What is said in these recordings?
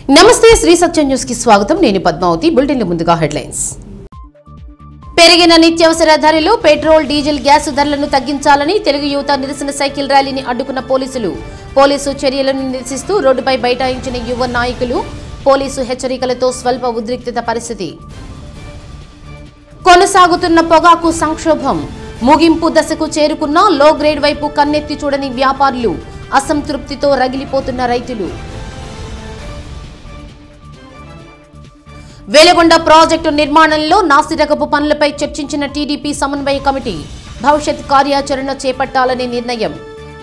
నమస్తే శ్రీ సత్యం న్యూస్ కి స్వాగతం నేను పద్మావతి బులెటిన్ల ముందుగా హెడ్లైన్స్ పెరిగిన నిత్యావసర ధరలు పెట్రోల్ డీజిల్ గ్యాస్ ధరలను తగ్గించాలని తెలుగు యువత నిరసన సైకిల్ ర్యాలీని అడ్డుకున్న పోలీసులు పోలీసు చర్యలను నిరసిస్తూ రోడ్డుపై బైఠాయించిన యువ నాయకులు పోలీసు హెచ్చరికలతో స్వల్ప ఉద్రిక్తత పరిస్థితి కొనసాగుతున్న పొగాకు సంక్షోభం ముగింపు దశకు చేరుకున్న లో గ్రేడ్ వైపు కన్నెత్తి చూడని వ్యాపారులు అసంతృప్తితో రగిలిపోతున్న రైతులు వేలగొండ ప్రాజెక్టు నిర్మాణంలో నాసిరకపు పనులపై చర్చించిన టీడీపీ సమన్వయ కమిటీ భవిష్యత్ కార్యాచరణ చేపట్టాలనే నిర్ణయం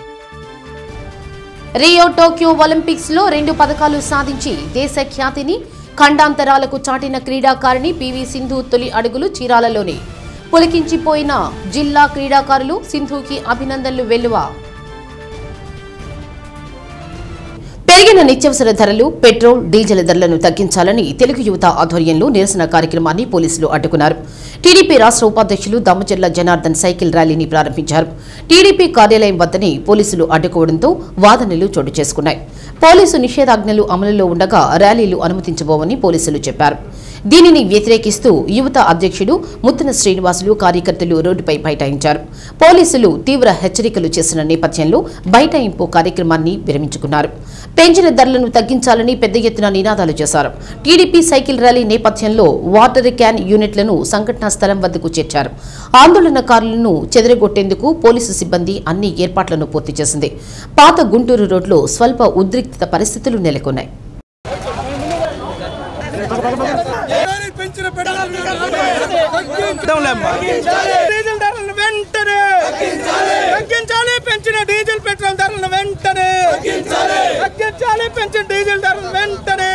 రియో టోక్యో ఒలింపిక్స్ లో రెండు పథకాలు సాధించి దేశ ఖ్యాతిని ఖండాంతరాలకు చాటిన క్రీడాకారిణి పివి సింధు తొలి అడుగులు చీరాలలోనే పులికించిపోయిన జిల్లా క్రీడాకారులు సింధుకి అభినందనలు వెల్లువ పెరిగిన నిత్యావసర ధరలు పెట్రోల్ డీజిల్ ధరలను తగ్గించాలని తెలుగు యువత ఆధ్వర్యంలో నిరసన కార్యక్రమాన్ని పోలీసులు అడ్డుకున్నారు టీడీపీ రాష్ట్ర ఉపాధ్యక్షులు దమ్మచెర్ల జనార్దన్ సైకిల్ ర్యాలీని ప్రారంభించారు టీడీపీ కార్యాలయం వద్దనే పోలీసులు అడ్డుకోవడంతో వాదనలు చోటు చేసుకున్నాయి పోలీసు నిషేధాజ్ఞలు అమలులో ఉండగా ర్యాలీలు అనుమతించబోమని పోలీసులు చెప్పారు దీనిని వ్యతిరేకిస్తూ యువత అధ్యక్షుడు ముత్తన శ్రీనివాసులు కార్యకర్తలు రోడ్డుపై బైఠాయించారు పోలీసులు తీవ్ర హెచ్చరికలు చేసిన నేపథ్యంలో బైఠాయింపు కార్యక్రమాన్ని విరమించుకున్నారు పెంచిన ధరలను తగ్గించాలని పెద్ద ఎత్తున నినాదాలు చేశారు టీడీపీ సైకిల్ ర్యాలీ నేపథ్యంలో వాటర్ క్యాన్ యూనిట్లను సంఘటనా స్థలం వద్దకు చేర్చారు ఆందోళనకారులను చెదరగొట్టేందుకు పోలీసు సిబ్బంది అన్ని ఏర్పాట్లను పూర్తి చేసింది పాత గుంటూరు రోడ్లో స్వల్ప ఉద్రిక్తత పరిస్థితులు నెలకొన్నాయి ధరలు పెంచిన పెట్రోల్ డీజిల్ ధరలను వెంటనే తగ్గించాలి పెంచిన డీజిల్ పెట్రోల్ ధరలను వెంటనే తగ్గించాలి పెంచిన డీజిల్ ధరలను వెంటనే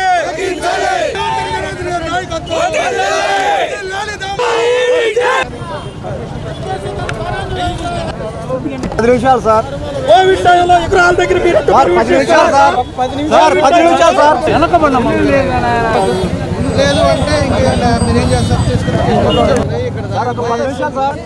పది నిమిషాలు సార్ కోవిడ్ టైంలో ఎకరాల దగ్గర మీరు సార్ పది నిమిషాలు సార్ సార్ పది నిమిషాలు సార్ వెనకబడినాం లేదు అంటే ఇంకేమైనా మీరేం చేస్తారు తీసుకుని సార్ ఒక పది నిమిషాలు సార్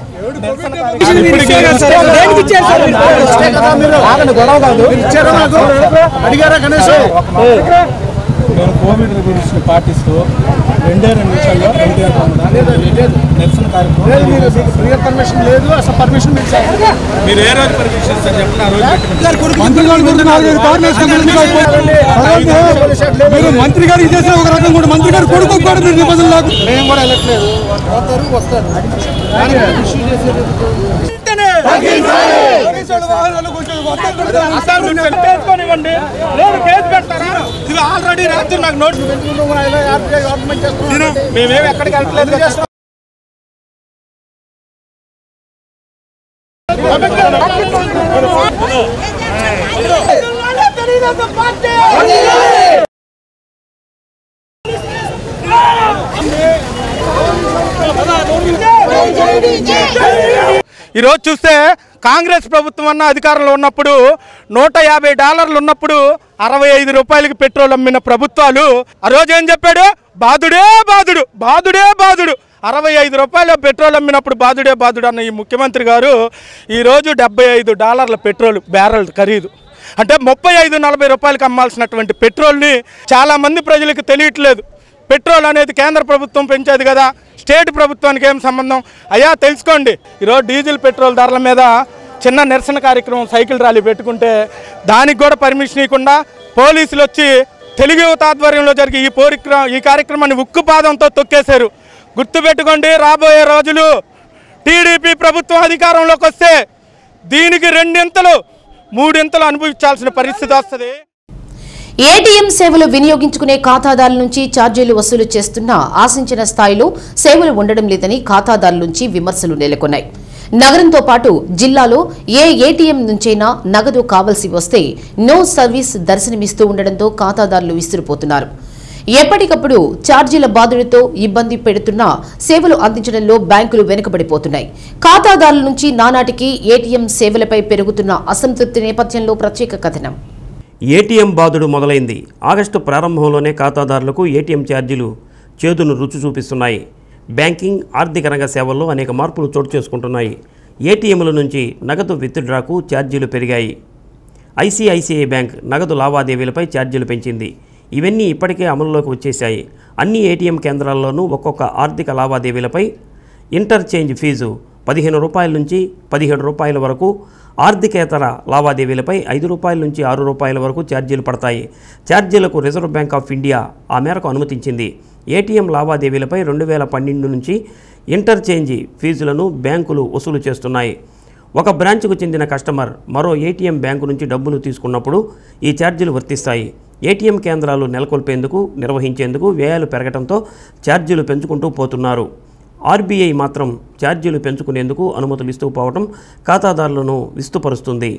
ఆగండి గొడవ కాదు అడిగారా కనీసం నేను కోవిడ్ రూల్స్ పాటిస్తూ రెండే రెండు నిమిషాల్లో రెండు నిరసన కార్యక్రమం క్లియర్ పర్మిషన్ లేదు అసలు పర్మిషన్ మీకు సార్ మీరు ఏ రోజు పర్మిషన్ ఇస్తారు చెప్పండి ఆ రోజు పెట్టుకుంటాం. మంత్రి గారు గురించి నాలుగైదు కార్లు వేసుకొని మీరు మంత్రి గారికి చేసిన ఒక రకం కూడా మంత్రి గారు కొడుకు కూడా మీరు నిబంధనలు లేకు మేము కూడా వెళ్ళట్లేదు పోతారు వస్తారు కానీ ఇష్యూ చేసేది వెంటనే కేసుకోనివ్వండి లేదు కేసు పెడతారా ఇది ఆల్రెడీ రాత్రి నాకు నోట్ గవర్నమెంట్ చేస్తున్నాం మేమేమి ఎక్కడికి వెళ్ళట్లేదు కదా. ఈరోజు చూస్తే కాంగ్రెస్ ప్రభుత్వం అన్న అధికారంలో ఉన్నప్పుడు నూట యాభై డాలర్లు ఉన్నప్పుడు అరవై ఐదు రూపాయలకి పెట్రోల్ అమ్మిన ప్రభుత్వాలు ఆ రోజు ఏం చెప్పాడు బాధుడే బాధుడు బాధుడే బాధుడు అరవై ఐదు రూపాయల పెట్రోల్ అమ్మినప్పుడు బాధుడే బాధుడు అన్న ఈ ముఖ్యమంత్రి గారు ఈరోజు డెబ్బై ఐదు డాలర్ల పెట్రోల్ బ్యారెల్ ఖరీదు అంటే ముప్పై ఐదు నలభై రూపాయలకి అమ్మాల్సినటువంటి పెట్రోల్ని చాలామంది ప్రజలకు తెలియట్లేదు పెట్రోల్ అనేది కేంద్ర ప్రభుత్వం పెంచేది కదా స్టేట్ ప్రభుత్వానికి ఏం సంబంధం అయ్యా తెలుసుకోండి ఈరోజు డీజిల్ పెట్రోల్ ధరల మీద చిన్న నిరసన కార్యక్రమం సైకిల్ ర్యాలీ పెట్టుకుంటే దానికి కూడా పర్మిషన్ ఇవ్వకుండా పోలీసులు వచ్చి తెలుగు యువత ఆధ్వర్యంలో జరిగే ఈ పోరిక్ర ఈ కార్యక్రమాన్ని ఉక్కుపాదంతో తొక్కేశారు గుర్తుపెట్టుకోండి రాబోయే రోజులు టీడీపీ ప్రభుత్వం అధికారంలోకి వస్తే దీనికి రెండింతలు మూడింతలు అనుభవించాల్సిన పరిస్థితి వస్తుంది ఏటీఎం సేవలు వినియోగించుకునే ఖాతాదారుల నుంచి ఛార్జీలు వసూలు చేస్తున్నా ఆశించిన స్థాయిలో సేవలు ఉండడం లేదని ఖాతాదారుల నుంచి విమర్శలు నెలకొన్నాయి నగరంతో పాటు జిల్లాలో ఏ ఏటీఎం నుంచైనా నగదు కావలసి వస్తే నో సర్వీస్ దర్శనమిస్తూ ఉండడంతో ఖాతాదారులు విసిరిపోతున్నారు ఎప్పటికప్పుడు ఛార్జీల బాధుడితో ఇబ్బంది పెడుతున్నా సేవలు అందించడంలో బ్యాంకులు వెనుకబడిపోతున్నాయి ఖాతాదారుల నుంచి నానాటికి ఏటీఎం సేవలపై పెరుగుతున్న అసంతృప్తి నేపథ్యంలో ప్రత్యేక కథనం ఏటీఎం బాధుడు మొదలైంది ఆగస్టు ప్రారంభంలోనే ఖాతాదారులకు ఏటీఎం ఛార్జీలు చేదును రుచి చూపిస్తున్నాయి బ్యాంకింగ్ ఆర్థిక రంగ సేవల్లో అనేక మార్పులు చోటు చేసుకుంటున్నాయి ఏటీఎంల నుంచి నగదు విత్డ్రాకు ఛార్జీలు పెరిగాయి ఐసిఐసిఐ బ్యాంక్ నగదు లావాదేవీలపై ఛార్జీలు పెంచింది ఇవన్నీ ఇప్పటికే అమలులోకి వచ్చేశాయి అన్ని ఏటీఎం కేంద్రాల్లోనూ ఒక్కొక్క ఆర్థిక లావాదేవీలపై ఇంటర్చేంజ్ ఫీజు పదిహేను రూపాయల నుంచి పదిహేడు రూపాయల వరకు ఆర్థికేతర లావాదేవీలపై ఐదు రూపాయల నుంచి ఆరు రూపాయల వరకు ఛార్జీలు పడతాయి ఛార్జీలకు రిజర్వ్ బ్యాంక్ ఆఫ్ ఇండియా ఆ మేరకు అనుమతించింది ఏటీఎం లావాదేవీలపై రెండు వేల పన్నెండు నుంచి ఇంటర్చేంజ్ ఫీజులను బ్యాంకులు వసూలు చేస్తున్నాయి ఒక బ్రాంచ్కు చెందిన కస్టమర్ మరో ఏటీఎం బ్యాంకు నుంచి డబ్బులు తీసుకున్నప్పుడు ఈ ఛార్జీలు వర్తిస్తాయి ఏటీఎం కేంద్రాలు నెలకొల్పేందుకు నిర్వహించేందుకు వ్యయాలు పెరగడంతో ఛార్జీలు పెంచుకుంటూ పోతున్నారు ఆర్బీఐ మాత్రం ఛార్జీలు పెంచుకునేందుకు అనుమతులు ఇస్తూ పోవటం ఖాతాదారులను విస్తుపరుస్తుంది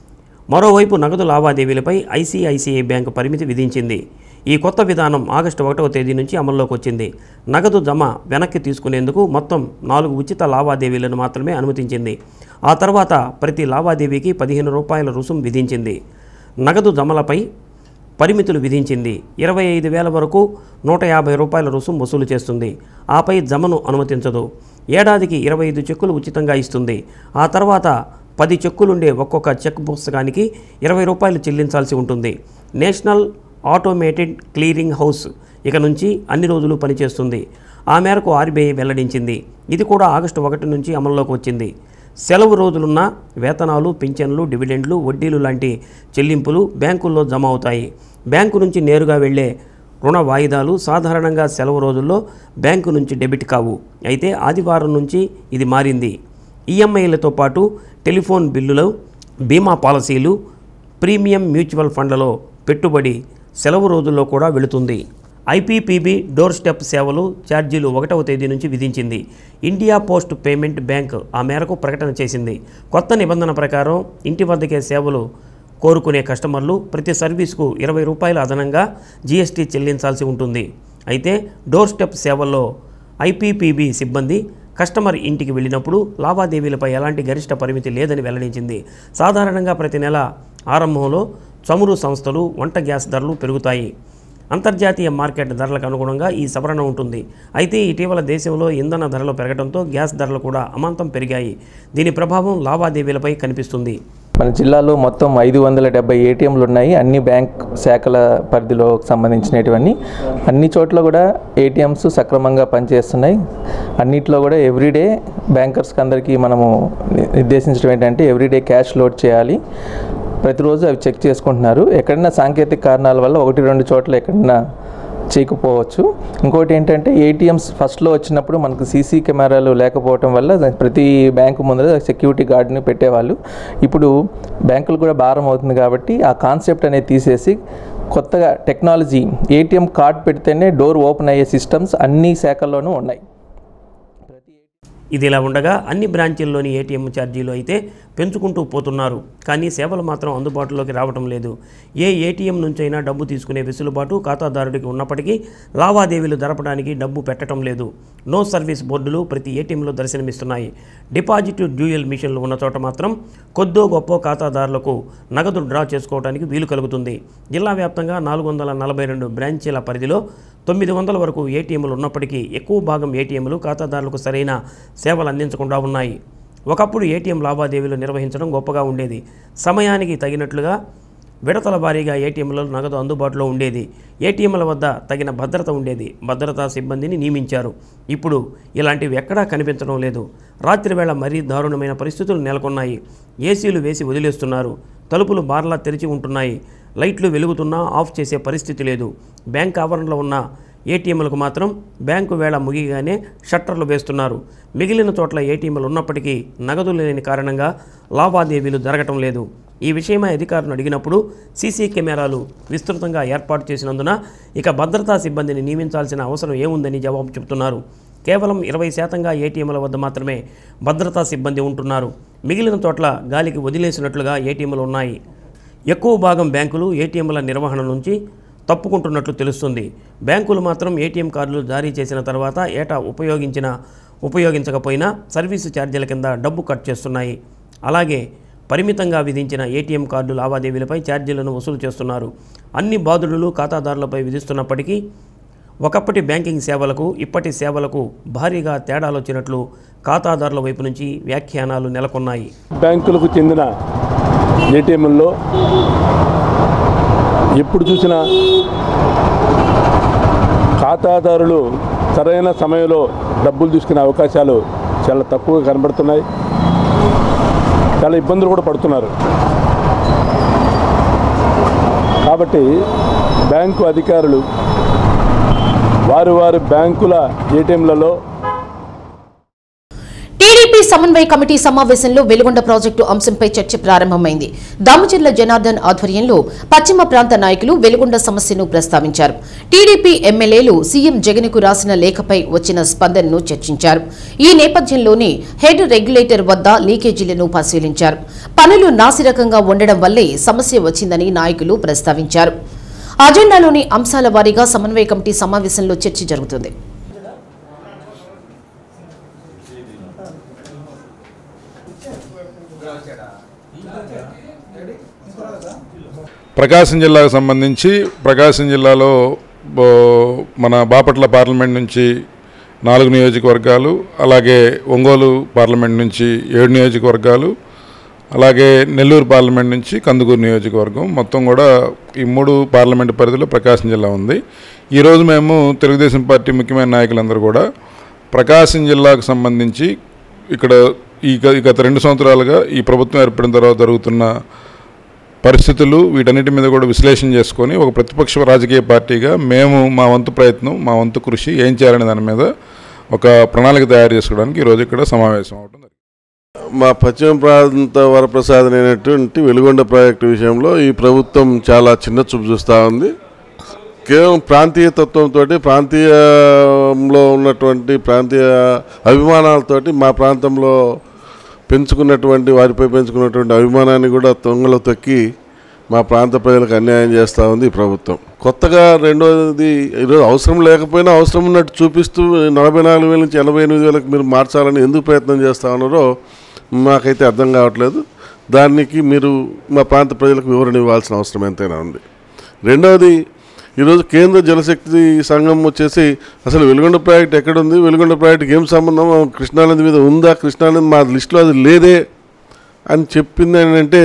మరోవైపు నగదు లావాదేవీలపై ఐసీఐసీఐ బ్యాంకు పరిమితి విధించింది ఈ కొత్త విధానం ఆగస్టు ఒకటవ తేదీ నుంచి అమల్లోకి వచ్చింది నగదు జమ వెనక్కి తీసుకునేందుకు మొత్తం నాలుగు ఉచిత లావాదేవీలను మాత్రమే అనుమతించింది ఆ తర్వాత ప్రతి లావాదేవీకి పదిహేను రూపాయల రుసుం విధించింది నగదు జమలపై పరిమితులు విధించింది ఇరవై ఐదు వేల వరకు నూట యాభై రూపాయల రుసుం వసూలు చేస్తుంది ఆపై జమను అనుమతించదు ఏడాదికి ఇరవై ఐదు చెక్కులు ఉచితంగా ఇస్తుంది ఆ తర్వాత పది చెక్కులుండే ఒక్కొక్క చెక్ పుస్తకానికి ఇరవై రూపాయలు చెల్లించాల్సి ఉంటుంది నేషనల్ ఆటోమేటెడ్ క్లియరింగ్ హౌస్ ఇక నుంచి అన్ని రోజులు పనిచేస్తుంది ఆ మేరకు ఆర్బీఐ వెల్లడించింది ఇది కూడా ఆగస్టు ఒకటి నుంచి అమల్లోకి వచ్చింది సెలవు రోజులున్న వేతనాలు పింఛన్లు డివిడెండ్లు వడ్డీలు లాంటి చెల్లింపులు బ్యాంకుల్లో జమ అవుతాయి బ్యాంకు నుంచి నేరుగా వెళ్ళే రుణ వాయిదాలు సాధారణంగా సెలవు రోజుల్లో బ్యాంకు నుంచి డెబిట్ కావు అయితే ఆదివారం నుంచి ఇది మారింది ఈఎంఐలతో పాటు టెలిఫోన్ బిల్లులు బీమా పాలసీలు ప్రీమియం మ్యూచువల్ ఫండ్లలో పెట్టుబడి సెలవు రోజుల్లో కూడా వెళుతుంది ఐపీపీబీ డోర్ స్టెప్ సేవలు ఛార్జీలు ఒకటవ తేదీ నుంచి విధించింది ఇండియా పోస్ట్ పేమెంట్ బ్యాంక్ ఆ మేరకు ప్రకటన చేసింది కొత్త నిబంధన ప్రకారం ఇంటి వద్దకే సేవలు కోరుకునే కస్టమర్లు ప్రతి సర్వీస్కు ఇరవై రూపాయల అదనంగా జీఎస్టీ చెల్లించాల్సి ఉంటుంది అయితే డోర్ స్టెప్ సేవల్లో ఐపీపీబీ సిబ్బంది కస్టమర్ ఇంటికి వెళ్ళినప్పుడు లావాదేవీలపై ఎలాంటి గరిష్ట పరిమితి లేదని వెల్లడించింది సాధారణంగా ప్రతి నెల ఆరంభంలో చమురు సంస్థలు వంట గ్యాస్ ధరలు పెరుగుతాయి అంతర్జాతీయ మార్కెట్ ధరలకు అనుగుణంగా ఈ సవరణ ఉంటుంది అయితే ఇటీవల దేశంలో ఇంధన ధరలు పెరగడంతో గ్యాస్ ధరలు కూడా అమాంతం పెరిగాయి దీని ప్రభావం లావాదేవీలపై కనిపిస్తుంది మన జిల్లాలో మొత్తం ఐదు వందల డెబ్బై ఏటీఎంలు ఉన్నాయి అన్ని బ్యాంక్ శాఖల పరిధిలో సంబంధించినటువన్నీ అన్ని చోట్ల కూడా ఏటీఎంస్ సక్రమంగా పనిచేస్తున్నాయి అన్నిట్లో కూడా ఎవ్రీడే బ్యాంకర్స్కి అందరికీ మనము నిర్దేశించడం ఏంటంటే ఎవ్రీడే క్యాష్ లోడ్ చేయాలి ప్రతిరోజు అవి చెక్ చేసుకుంటున్నారు ఎక్కడైనా సాంకేతిక కారణాల వల్ల ఒకటి రెండు చోట్ల ఎక్కడైనా చేయకపోవచ్చు ఇంకోటి ఏంటంటే ఏటీఎంస్ ఫస్ట్లో వచ్చినప్పుడు మనకు సీసీ కెమెరాలు లేకపోవటం వల్ల ప్రతి బ్యాంకు ముందర సెక్యూరిటీ గార్డ్ని పెట్టేవాళ్ళు ఇప్పుడు బ్యాంకులు కూడా భారం అవుతుంది కాబట్టి ఆ కాన్సెప్ట్ అనేది తీసేసి కొత్తగా టెక్నాలజీ ఏటీఎం కార్డ్ పెడితేనే డోర్ ఓపెన్ అయ్యే సిస్టమ్స్ అన్ని శాఖల్లోనూ ఉన్నాయి ఇది ఇలా ఉండగా అన్ని బ్రాంచీల్లోని ఏటీఎం ఛార్జీలు అయితే పెంచుకుంటూ పోతున్నారు కానీ సేవలు మాత్రం అందుబాటులోకి రావటం లేదు ఏ ఏటీఎం నుంచైనా డబ్బు తీసుకునే వెసులుబాటు ఖాతాదారుడికి ఉన్నప్పటికీ లావాదేవీలు జరపడానికి డబ్బు పెట్టడం లేదు నో సర్వీస్ బోర్డులు ప్రతి ఏటీఎంలో దర్శనమిస్తున్నాయి డిపాజిట్ డ్యూయల్ మిషన్లు ఉన్న చోట మాత్రం కొద్దో గొప్ప ఖాతాదారులకు నగదు డ్రా చేసుకోవడానికి వీలు కలుగుతుంది జిల్లా వ్యాప్తంగా నాలుగు వందల నలభై రెండు బ్రాంచీల పరిధిలో తొమ్మిది వందల వరకు ఏటీఎంలు ఉన్నప్పటికీ ఎక్కువ భాగం ఏటీఎంలు ఖాతాదారులకు సరైన సేవలు అందించకుండా ఉన్నాయి ఒకప్పుడు ఏటీఎం లావాదేవీలు నిర్వహించడం గొప్పగా ఉండేది సమయానికి తగినట్లుగా విడతల వారీగా ఏటీఎంలలో నగదు అందుబాటులో ఉండేది ఏటీఎంల వద్ద తగిన భద్రత ఉండేది భద్రతా సిబ్బందిని నియమించారు ఇప్పుడు ఇలాంటివి ఎక్కడా కనిపించడం లేదు రాత్రివేళ మరీ దారుణమైన పరిస్థితులు నెలకొన్నాయి ఏసీలు వేసి వదిలేస్తున్నారు తలుపులు బార్లా తెరిచి ఉంటున్నాయి లైట్లు వెలుగుతున్నా ఆఫ్ చేసే పరిస్థితి లేదు బ్యాంక్ ఆవరణలో ఉన్న ఏటీఎంలకు మాత్రం బ్యాంకు వేళ ముగియగానే షట్టర్లు వేస్తున్నారు మిగిలిన చోట్ల ఏటీఎంలు ఉన్నప్పటికీ నగదు లేని కారణంగా లావాదేవీలు జరగటం లేదు ఈ విషయమై అధికారులను అడిగినప్పుడు సీసీ కెమెరాలు విస్తృతంగా ఏర్పాటు చేసినందున ఇక భద్రతా సిబ్బందిని నియమించాల్సిన అవసరం ఏముందని జవాబు చెబుతున్నారు కేవలం ఇరవై శాతంగా ఏటీఎంల వద్ద మాత్రమే భద్రతా సిబ్బంది ఉంటున్నారు మిగిలిన చోట్ల గాలికి వదిలేసినట్లుగా ఏటీఎంలు ఉన్నాయి ఎక్కువ భాగం బ్యాంకులు ఏటీఎంల నిర్వహణ నుంచి తప్పుకుంటున్నట్లు తెలుస్తుంది బ్యాంకులు మాత్రం ఏటీఎం కార్డులు జారీ చేసిన తర్వాత ఏటా ఉపయోగించిన ఉపయోగించకపోయినా సర్వీసు ఛార్జీల కింద డబ్బు కట్ చేస్తున్నాయి అలాగే పరిమితంగా విధించిన ఏటీఎం కార్డు లావాదేవీలపై ఛార్జీలను వసూలు చేస్తున్నారు అన్ని బాధుడులు ఖాతాదారులపై విధిస్తున్నప్పటికీ ఒకప్పటి బ్యాంకింగ్ సేవలకు ఇప్పటి సేవలకు భారీగా తేడాలు వచ్చినట్లు ఖాతాదారుల వైపు నుంచి వ్యాఖ్యానాలు నెలకొన్నాయి బ్యాంకులకు చెందిన ఏటీఎంల్లో ఎప్పుడు చూసినా ఖాతాదారులు సరైన సమయంలో డబ్బులు తీసుకునే అవకాశాలు చాలా తక్కువగా కనబడుతున్నాయి చాలా ఇబ్బందులు కూడా పడుతున్నారు కాబట్టి బ్యాంకు అధికారులు వారి వారి బ్యాంకుల ఏటీఎంలలో టీడీపీ సమన్వయ కమిటీ సమావేశంలో వెలుగొండ ప్రాజెక్టు అంశంపై చర్చ ప్రారంభమైంది దామచర్ల జనార్దన్ ఆధ్వర్యంలో పశ్చిమ ప్రాంత నాయకులు వెలుగొండ సమస్యను ప్రస్తావించారు టీడీపీ ఎమ్మెల్యేలు సీఎం జగన్ కు రాసిన లేఖపై వచ్చిన స్పందనను చర్చించారు ఈ నేపథ్యంలోనే హెడ్ రెగ్యులేటర్ వద్ద లీకేజీలను పరిశీలించారు పనులు నాసిరకంగా ఉండడం వల్లే సమస్య వచ్చిందని నాయకులు ప్రస్తావించారు అజెండాలోని అంశాల వారీగా సమన్వయ కమిటీ సమావేశంలో చర్చ జరుగుతుంది ప్రకాశం జిల్లాకు సంబంధించి ప్రకాశం జిల్లాలో బో- మన బాపట్ల పార్లమెంట్ నుంచి నాలుగు నియోజకవర్గాలు అలాగే ఒంగోలు పార్లమెంట్ నుంచి ఏడు నియోజకవర్గాలు అలాగే నెల్లూరు పార్లమెంట్ నుంచి కందుకూరు నియోజకవర్గం మొత్తం కూడా ఈ మూడు పార్లమెంట్ పరిధిలో ప్రకాశం జిల్లా ఉంది ఈరోజు మేము తెలుగుదేశం పార్టీ ముఖ్యమైన నాయకులందరూ కూడా ప్రకాశం జిల్లాకు సంబంధించి ఇక్కడ ఈ గ- ఈ గత రెండు సంవత్సరాలుగా ఈ ప్రభుత్వం ఏర్పడిన తర్వాత జరుగుతున్న పరిస్థితులు వీటన్నిటి మీద కూడా విశ్లేషణ చేసుకొని ఒక ప్రతిపక్ష రాజకీయ పార్టీగా మేము మా వంతు ప్రయత్నం మా వంతు కృషి ఏం చేయాలనే దాని మీద ఒక ప్రణాళిక తయారు చేసుకోవడానికి ఈరోజు ఇక్కడ సమావేశం అవడం జరిగింది. మా పశ్చిమ ప్రాంత వరప్రసాద్ అయినటువంటి వెలుగొండ ప్రాజెక్టు విషయంలో ఈ ప్రభుత్వం చాలా చిన్న చూపు చూస్తూ ఉంది కేవలం ప్రాంతీయ తత్వంతో ప్రాంతీయంలో ఉన్నటువంటి ప్రాంతీయ అభిమానాలతోటి మా ప్రాంతంలో పెంచుకున్నటువంటి వారిపై పెంచుకున్నటువంటి అభిమానాన్ని కూడా తొంగలో తొక్కి మా ప్రాంత ప్రజలకు అన్యాయం చేస్తూ ఉంది ఈ ప్రభుత్వం కొత్తగా రెండోది ఈరోజు అవసరం లేకపోయినా అవసరం ఉన్నట్టు చూపిస్తూ నలభై నాలుగు వేల నుంచి ఎనభై ఎనిమిది వేలకు మీరు మార్చాలని ఎందుకు ప్రయత్నం చేస్తూ ఉన్నారో మాకైతే అర్థం కావట్లేదు దానికి మీరు మా ప్రాంత ప్రజలకు వివరణ ఇవ్వాల్సిన అవసరం ఎంతైనా ఉంది రెండవది ఈరోజు కేంద్ర జలశక్తి సంఘం వచ్చేసి అసలు వెలుగొండ ప్రాజెక్ట్ ఎక్కడుంది వెలుగొండ ప్రాజెక్ట్కి ఏం సంబంధం కృష్ణానది మీద ఉందా కృష్ణానది మా లిస్టులో అది లేదే అని చెప్పింది ఏంటంటే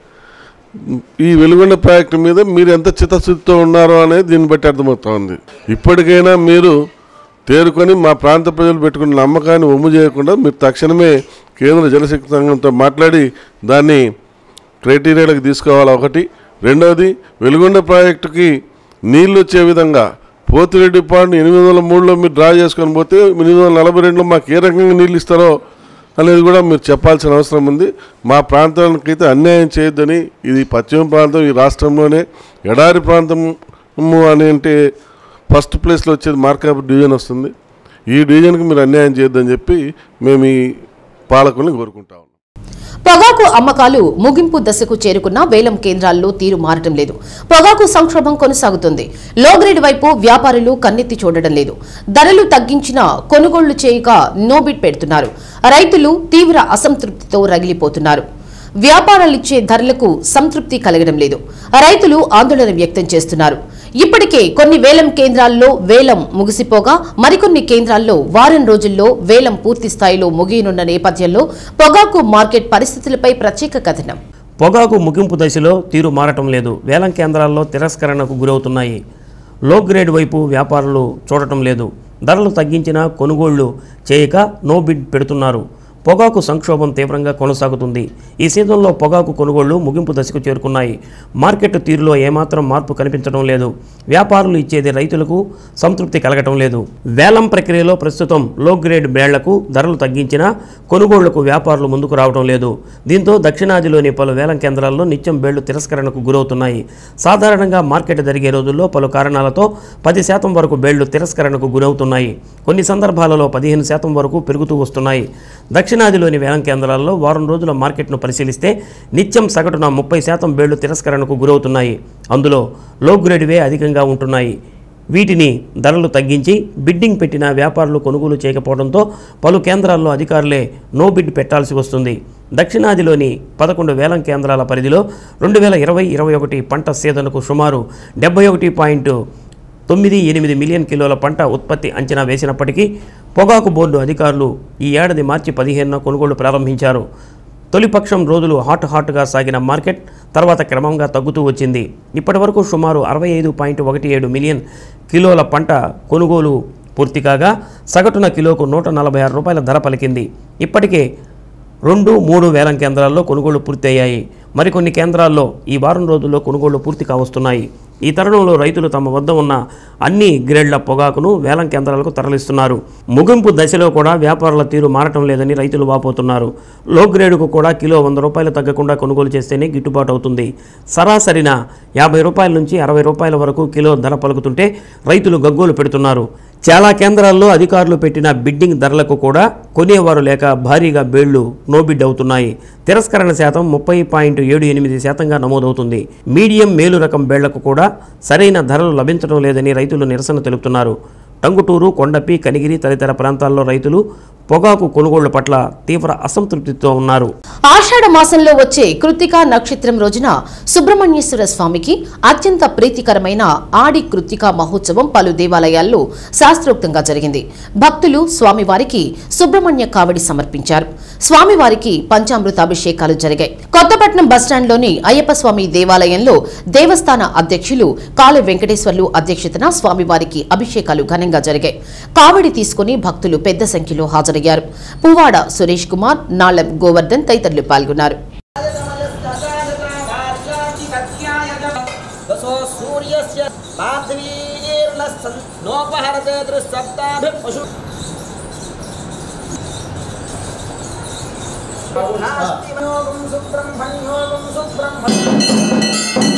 ఈ వెలుగొండ ప్రాజెక్టు మీద మీరు ఎంత చిత్తశుద్ధితో ఉన్నారో అనేది దీన్ని బట్టి అర్థమవుతోంది ఇప్పటికైనా మీరు తేరుకొని మా ప్రాంత ప్రజలు పెట్టుకున్న నమ్మకాన్ని ఒమ్ము చేయకుండా మీరు తక్షణమే కేంద్ర జలశక్తి సంఘంతో మాట్లాడి దాన్ని క్రైటీరియాలకు తీసుకోవాలి ఒకటి రెండవది వెలుగొండ ప్రాజెక్టుకి నీళ్ళు వచ్చే విధంగా పోతిరెడ్డి పాండ్ ఎనిమిది వందల మూడులో మీరు డ్రా చేసుకొని పోతే ఎనిమిది వందల నలభై రెండులో మాకు ఏ రకంగా నీళ్ళు ఇస్తారో అనేది కూడా మీరు చెప్పాల్సిన అవసరం ఉంది మా ప్రాంతానికైతే అన్యాయం చేయొద్దని ఇది పశ్చిమ ప్రాంతం ఈ రాష్ట్రంలోనే ఎడారి ప్రాంతము అని అంటే ఫస్ట్ ప్లేస్లో వచ్చేది మార్కాపు డివిజన్ వస్తుంది ఈ డివిజన్కి మీరు అన్యాయం చేయొద్దని చెప్పి మేము ఈ పాలకుల్ని కోరుకుంటాం పొగాకు అమ్మకాలు ముగింపు దశకు చేరుకున్న వేలం కేంద్రాల్లో తీరు మారటం లేదు పొగాకు సంక్షోభం కొనసాగుతుంది లో గ్రేడ్ వైపు వ్యాపారులు కన్నెత్తి చూడడం లేదు ధరలు తగ్గించినా కొనుగోళ్లు చేయక నోబిట్ పెడుతున్నారు రైతులు తీవ్ర అసంతృప్తితో రగిలిపోతున్నారు వ్యాపారాలిచ్చే ధరలకు సంతృప్తి కలగడం లేదు రైతులు ఆందోళన వ్యక్తం చేస్తున్నారు ఇప్పటికే కొన్ని వేలం కేంద్రాల్లో వేలం ముగిసిపోగా మరికొన్ని కేంద్రాల్లో వారం రోజుల్లో వేలం పూర్తి స్థాయిలో ముగియనున్న నేపథ్యంలో పొగాకు మార్కెట్ పరిస్థితులపై ప్రత్యేక కథనం పొగాకు ముగింపు దశలో తీరు మారటం లేదు వేలం కేంద్రాల్లో తిరస్కరణకు గురవుతున్నాయి లో గ్రేడ్ వైపు వ్యాపారులు చూడటం లేదు ధరలు తగ్గించినా కొనుగోళ్లు చేయక నో బిడ్ పెడుతున్నారు పొగాకు సంక్షోభం తీవ్రంగా కొనసాగుతుంది ఈ సీజన్లో పొగాకు కొనుగోళ్లు ముగింపు దశకు చేరుకున్నాయి మార్కెట్ తీరులో ఏమాత్రం మార్పు కనిపించడం లేదు వ్యాపారులు ఇచ్చేది రైతులకు సంతృప్తి కలగటం లేదు వేలం ప్రక్రియలో ప్రస్తుతం లో గ్రేడ్ బ్రాండ్లకు ధరలు తగ్గించినా కొనుగోళ్లకు వ్యాపారులు ముందుకు రావడం లేదు దీంతో దక్షిణాదిలోని పలు వేలం కేంద్రాల్లో నిత్యం బేళ్లు తిరస్కరణకు గురవుతున్నాయి సాధారణంగా మార్కెట్ జరిగే రోజుల్లో పలు కారణాలతో పది శాతం వరకు బేళ్లు తిరస్కరణకు గురవుతున్నాయి కొన్ని సందర్భాలలో పదిహేను శాతం వరకు పెరుగుతూ వస్తున్నాయి దక్షిణాదిలోని వేలం కేంద్రాల్లో వారం రోజుల మార్కెట్ను పరిశీలిస్తే నిత్యం సగటున ముప్పై శాతం బేళ్లు తిరస్కరణకు గురవుతున్నాయి అందులో లో గ్రేడ్వే అధికంగా ఉంటున్నాయి వీటిని ధరలు తగ్గించి బిడ్డింగ్ పెట్టిన వ్యాపారులు కొనుగోలు చేయకపోవడంతో పలు కేంద్రాల్లో అధికారులే నో బిడ్ పెట్టాల్సి వస్తుంది దక్షిణాదిలోని పదకొండు వేలం కేంద్రాల పరిధిలో రెండు వేల ఇరవై ఇరవై ఒకటి పంట సీజన్కు సుమారు డెబ్బై ఒకటి పాయింట్ తొమ్మిది ఎనిమిది మిలియన్ కిలోల పంట ఉత్పత్తి అంచనా వేసినప్పటికీ పొగాకు బోర్డు అధికారులు ఈ ఏడాది మార్చి పదిహేనున కొనుగోలు ప్రారంభించారు తొలిపక్షం రోజులు హాట్ హాట్గా సాగిన మార్కెట్ తర్వాత క్రమంగా తగ్గుతూ వచ్చింది ఇప్పటి వరకు సుమారు అరవై ఐదు పాయింట్ ఒకటి ఏడు మిలియన్ కిలోల పంట కొనుగోలు పూర్తి కాగా సగటున కిలోకు నూట నలభై ఆరు రూపాయల ధర పలికింది ఇప్పటికే రెండు మూడు వేలం కేంద్రాల్లో కొనుగోళ్లు పూర్తయ్యాయి మరికొన్ని కేంద్రాల్లో ఈ వారం రోజుల్లో కొనుగోళ్లు పూర్తి కావస్తున్నాయి ఈ తరుణంలో రైతులు తమ వద్ద ఉన్న అన్ని గ్రేడ్ల పొగాకును వేలం కేంద్రాలకు తరలిస్తున్నారు ముగింపు దశలో కూడా వ్యాపారుల తీరు మారటం లేదని రైతులు వాపోతున్నారు లో గ్రేడ్కు కూడా కిలో వంద రూపాయలు తగ్గకుండా కొనుగోలు చేస్తేనే గిట్టుబాటు అవుతుంది సరాసరిన యాభై రూపాయల నుంచి అరవై రూపాయల వరకు కిలో ధర పలుకుతుంటే రైతులు గగ్గోలు పెడుతున్నారు చాలా కేంద్రాల్లో అధికారులు పెట్టిన బిడ్డింగ్ ధరలకు కూడా కొనేవారు లేక భారీగా బేళ్లు నోబిడ్ అవుతున్నాయి తిరస్కరణ శాతం ముప్పై పాయింట్ ఏడు ఎనిమిది శాతంగా నమోదవుతుంది మీడియం మేలు రకం బేళ్లకు కూడా సరైన ధరలు లభించడం లేదని రైతులు నిరసన తెలుపుతున్నారు టంగుటూరు కొండపి కనిగిరి తదితర ప్రాంతాల్లో రైతులు పొగాకు కొనుగోళ్ల పట్ల తీవ్ర అసంతృప్తితో ఉన్నారు ఆషాఢ మాసంలో వచ్చే కృత్తికా నక్షత్రం రోజున సుబ్రహ్మణ్యేశ్వర స్వామికి అత్యంత ప్రీతికరమైన ఆడి కృత్తికా మహోత్సవం పలు దేవాలయాల్లో శాస్త్రోక్తంగా జరిగింది భక్తులు స్వామివారికి సుబ్రహ్మణ్య కావడి సమర్పించారు స్వామివారికి పంచామృత అభిషేకాలు జరిగాయి కొత్తపట్నం బస్టాండ్లోని అయ్యప్ప స్వామి దేవాలయంలో దేవస్థాన అధ్యక్షులు కాళి వెంకటేశ్వర్లు అధ్యక్షతన స్వామివారికి అభిషేకాలు ఘనంగా జరిగాయి కావడి తీసుకుని భక్తులు పెద్ద సంఖ్యలో హాజరయ్యారు పువ్వాడ సురేష్ కుమార్ నాళం గోవర్ధన్ తదితరులు పాల్గొన్నారు दशो सूर्यस्य माध्वीर्नः नोपहरते दृसप्ताभिः पशु नास्ति योगं सुब्रह्मण्योगं सुब्रह्मण्य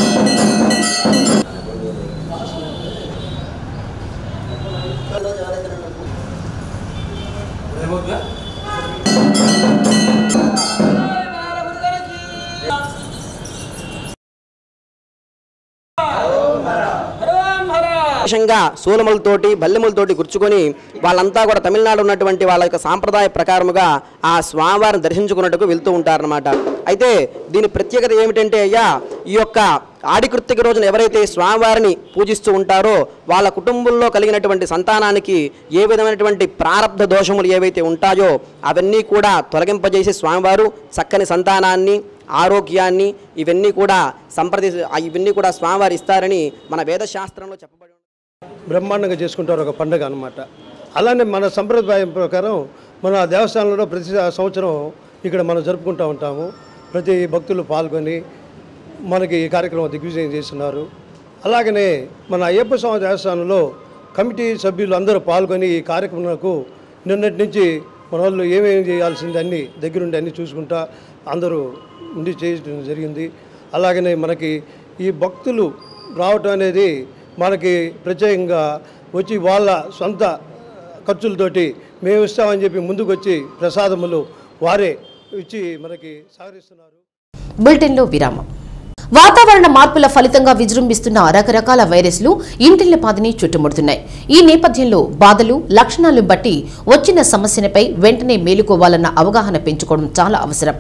విశేషంగా సూలములతోటి బల్లెములతోటి గుర్చుకొని వాళ్ళంతా కూడా తమిళనాడు ఉన్నటువంటి వాళ్ళ యొక్క సాంప్రదాయ ప్రకారముగా ఆ స్వామివారిని దర్శించుకున్నట్టుకు వెళ్తూ ఉంటారనమాట అయితే దీని ప్రత్యేకత ఏమిటంటే అయ్యా ఈ యొక్క ఆడికృత్తిక రోజున ఎవరైతే స్వామివారిని పూజిస్తూ ఉంటారో వాళ్ళ కుటుంబంలో కలిగినటువంటి సంతానానికి ఏ విధమైనటువంటి ప్రారంధ దోషములు ఏవైతే ఉంటాయో అవన్నీ కూడా తొలగింపజేసి స్వామివారు చక్కని సంతానాన్ని ఆరోగ్యాన్ని ఇవన్నీ కూడా సంప్రది ఇవన్నీ కూడా స్వామివారు ఇస్తారని మన వేదశాస్త్రంలో చెప్పబడి బ్రహ్మాండంగా చేసుకుంటారు ఒక పండుగ అనమాట అలానే మన సంప్రదాయం ప్రకారం మన దేవస్థానంలో ప్రతి సంవత్సరం ఇక్కడ మనం జరుపుకుంటూ ఉంటాము ప్రతి భక్తులు పాల్గొని మనకి ఈ కార్యక్రమం దిగ్విజయం చేస్తున్నారు అలాగనే మన అయ్యప్ప స్వామి దేవస్థానంలో కమిటీ సభ్యులు అందరూ పాల్గొని ఈ కార్యక్రమంకు నిన్నటి నుంచి మన వాళ్ళు ఏమేమి చేయాల్సింది అన్నీ దగ్గరుండి అన్నీ చూసుకుంటా అందరూ ఉండి చేయడం జరిగింది అలాగనే మనకి ఈ భక్తులు రావటం అనేది మనకి ప్రత్యేకంగా వచ్చి వాళ్ళ సొంత ఖర్చులతోటి మేము ఇస్తామని చెప్పి ముందుకు వచ్చి ప్రసాదములు వారే ఇచ్చి మనకి సహకరిస్తున్నారు బులెటిన్లో విరామం వాతావరణ మార్పుల ఫలితంగా విజృంభిస్తున్న రకరకాల వైరస్లు ఇంటిల్లిపాదిని చుట్టుముడుతున్నాయి ఈ నేపథ్యంలో బాధలు లక్షణాలను బట్టి వచ్చిన సమస్యలపై వెంటనే మేలుకోవాలన్న అవగాహన పెంచుకోవడం చాలా అవసరం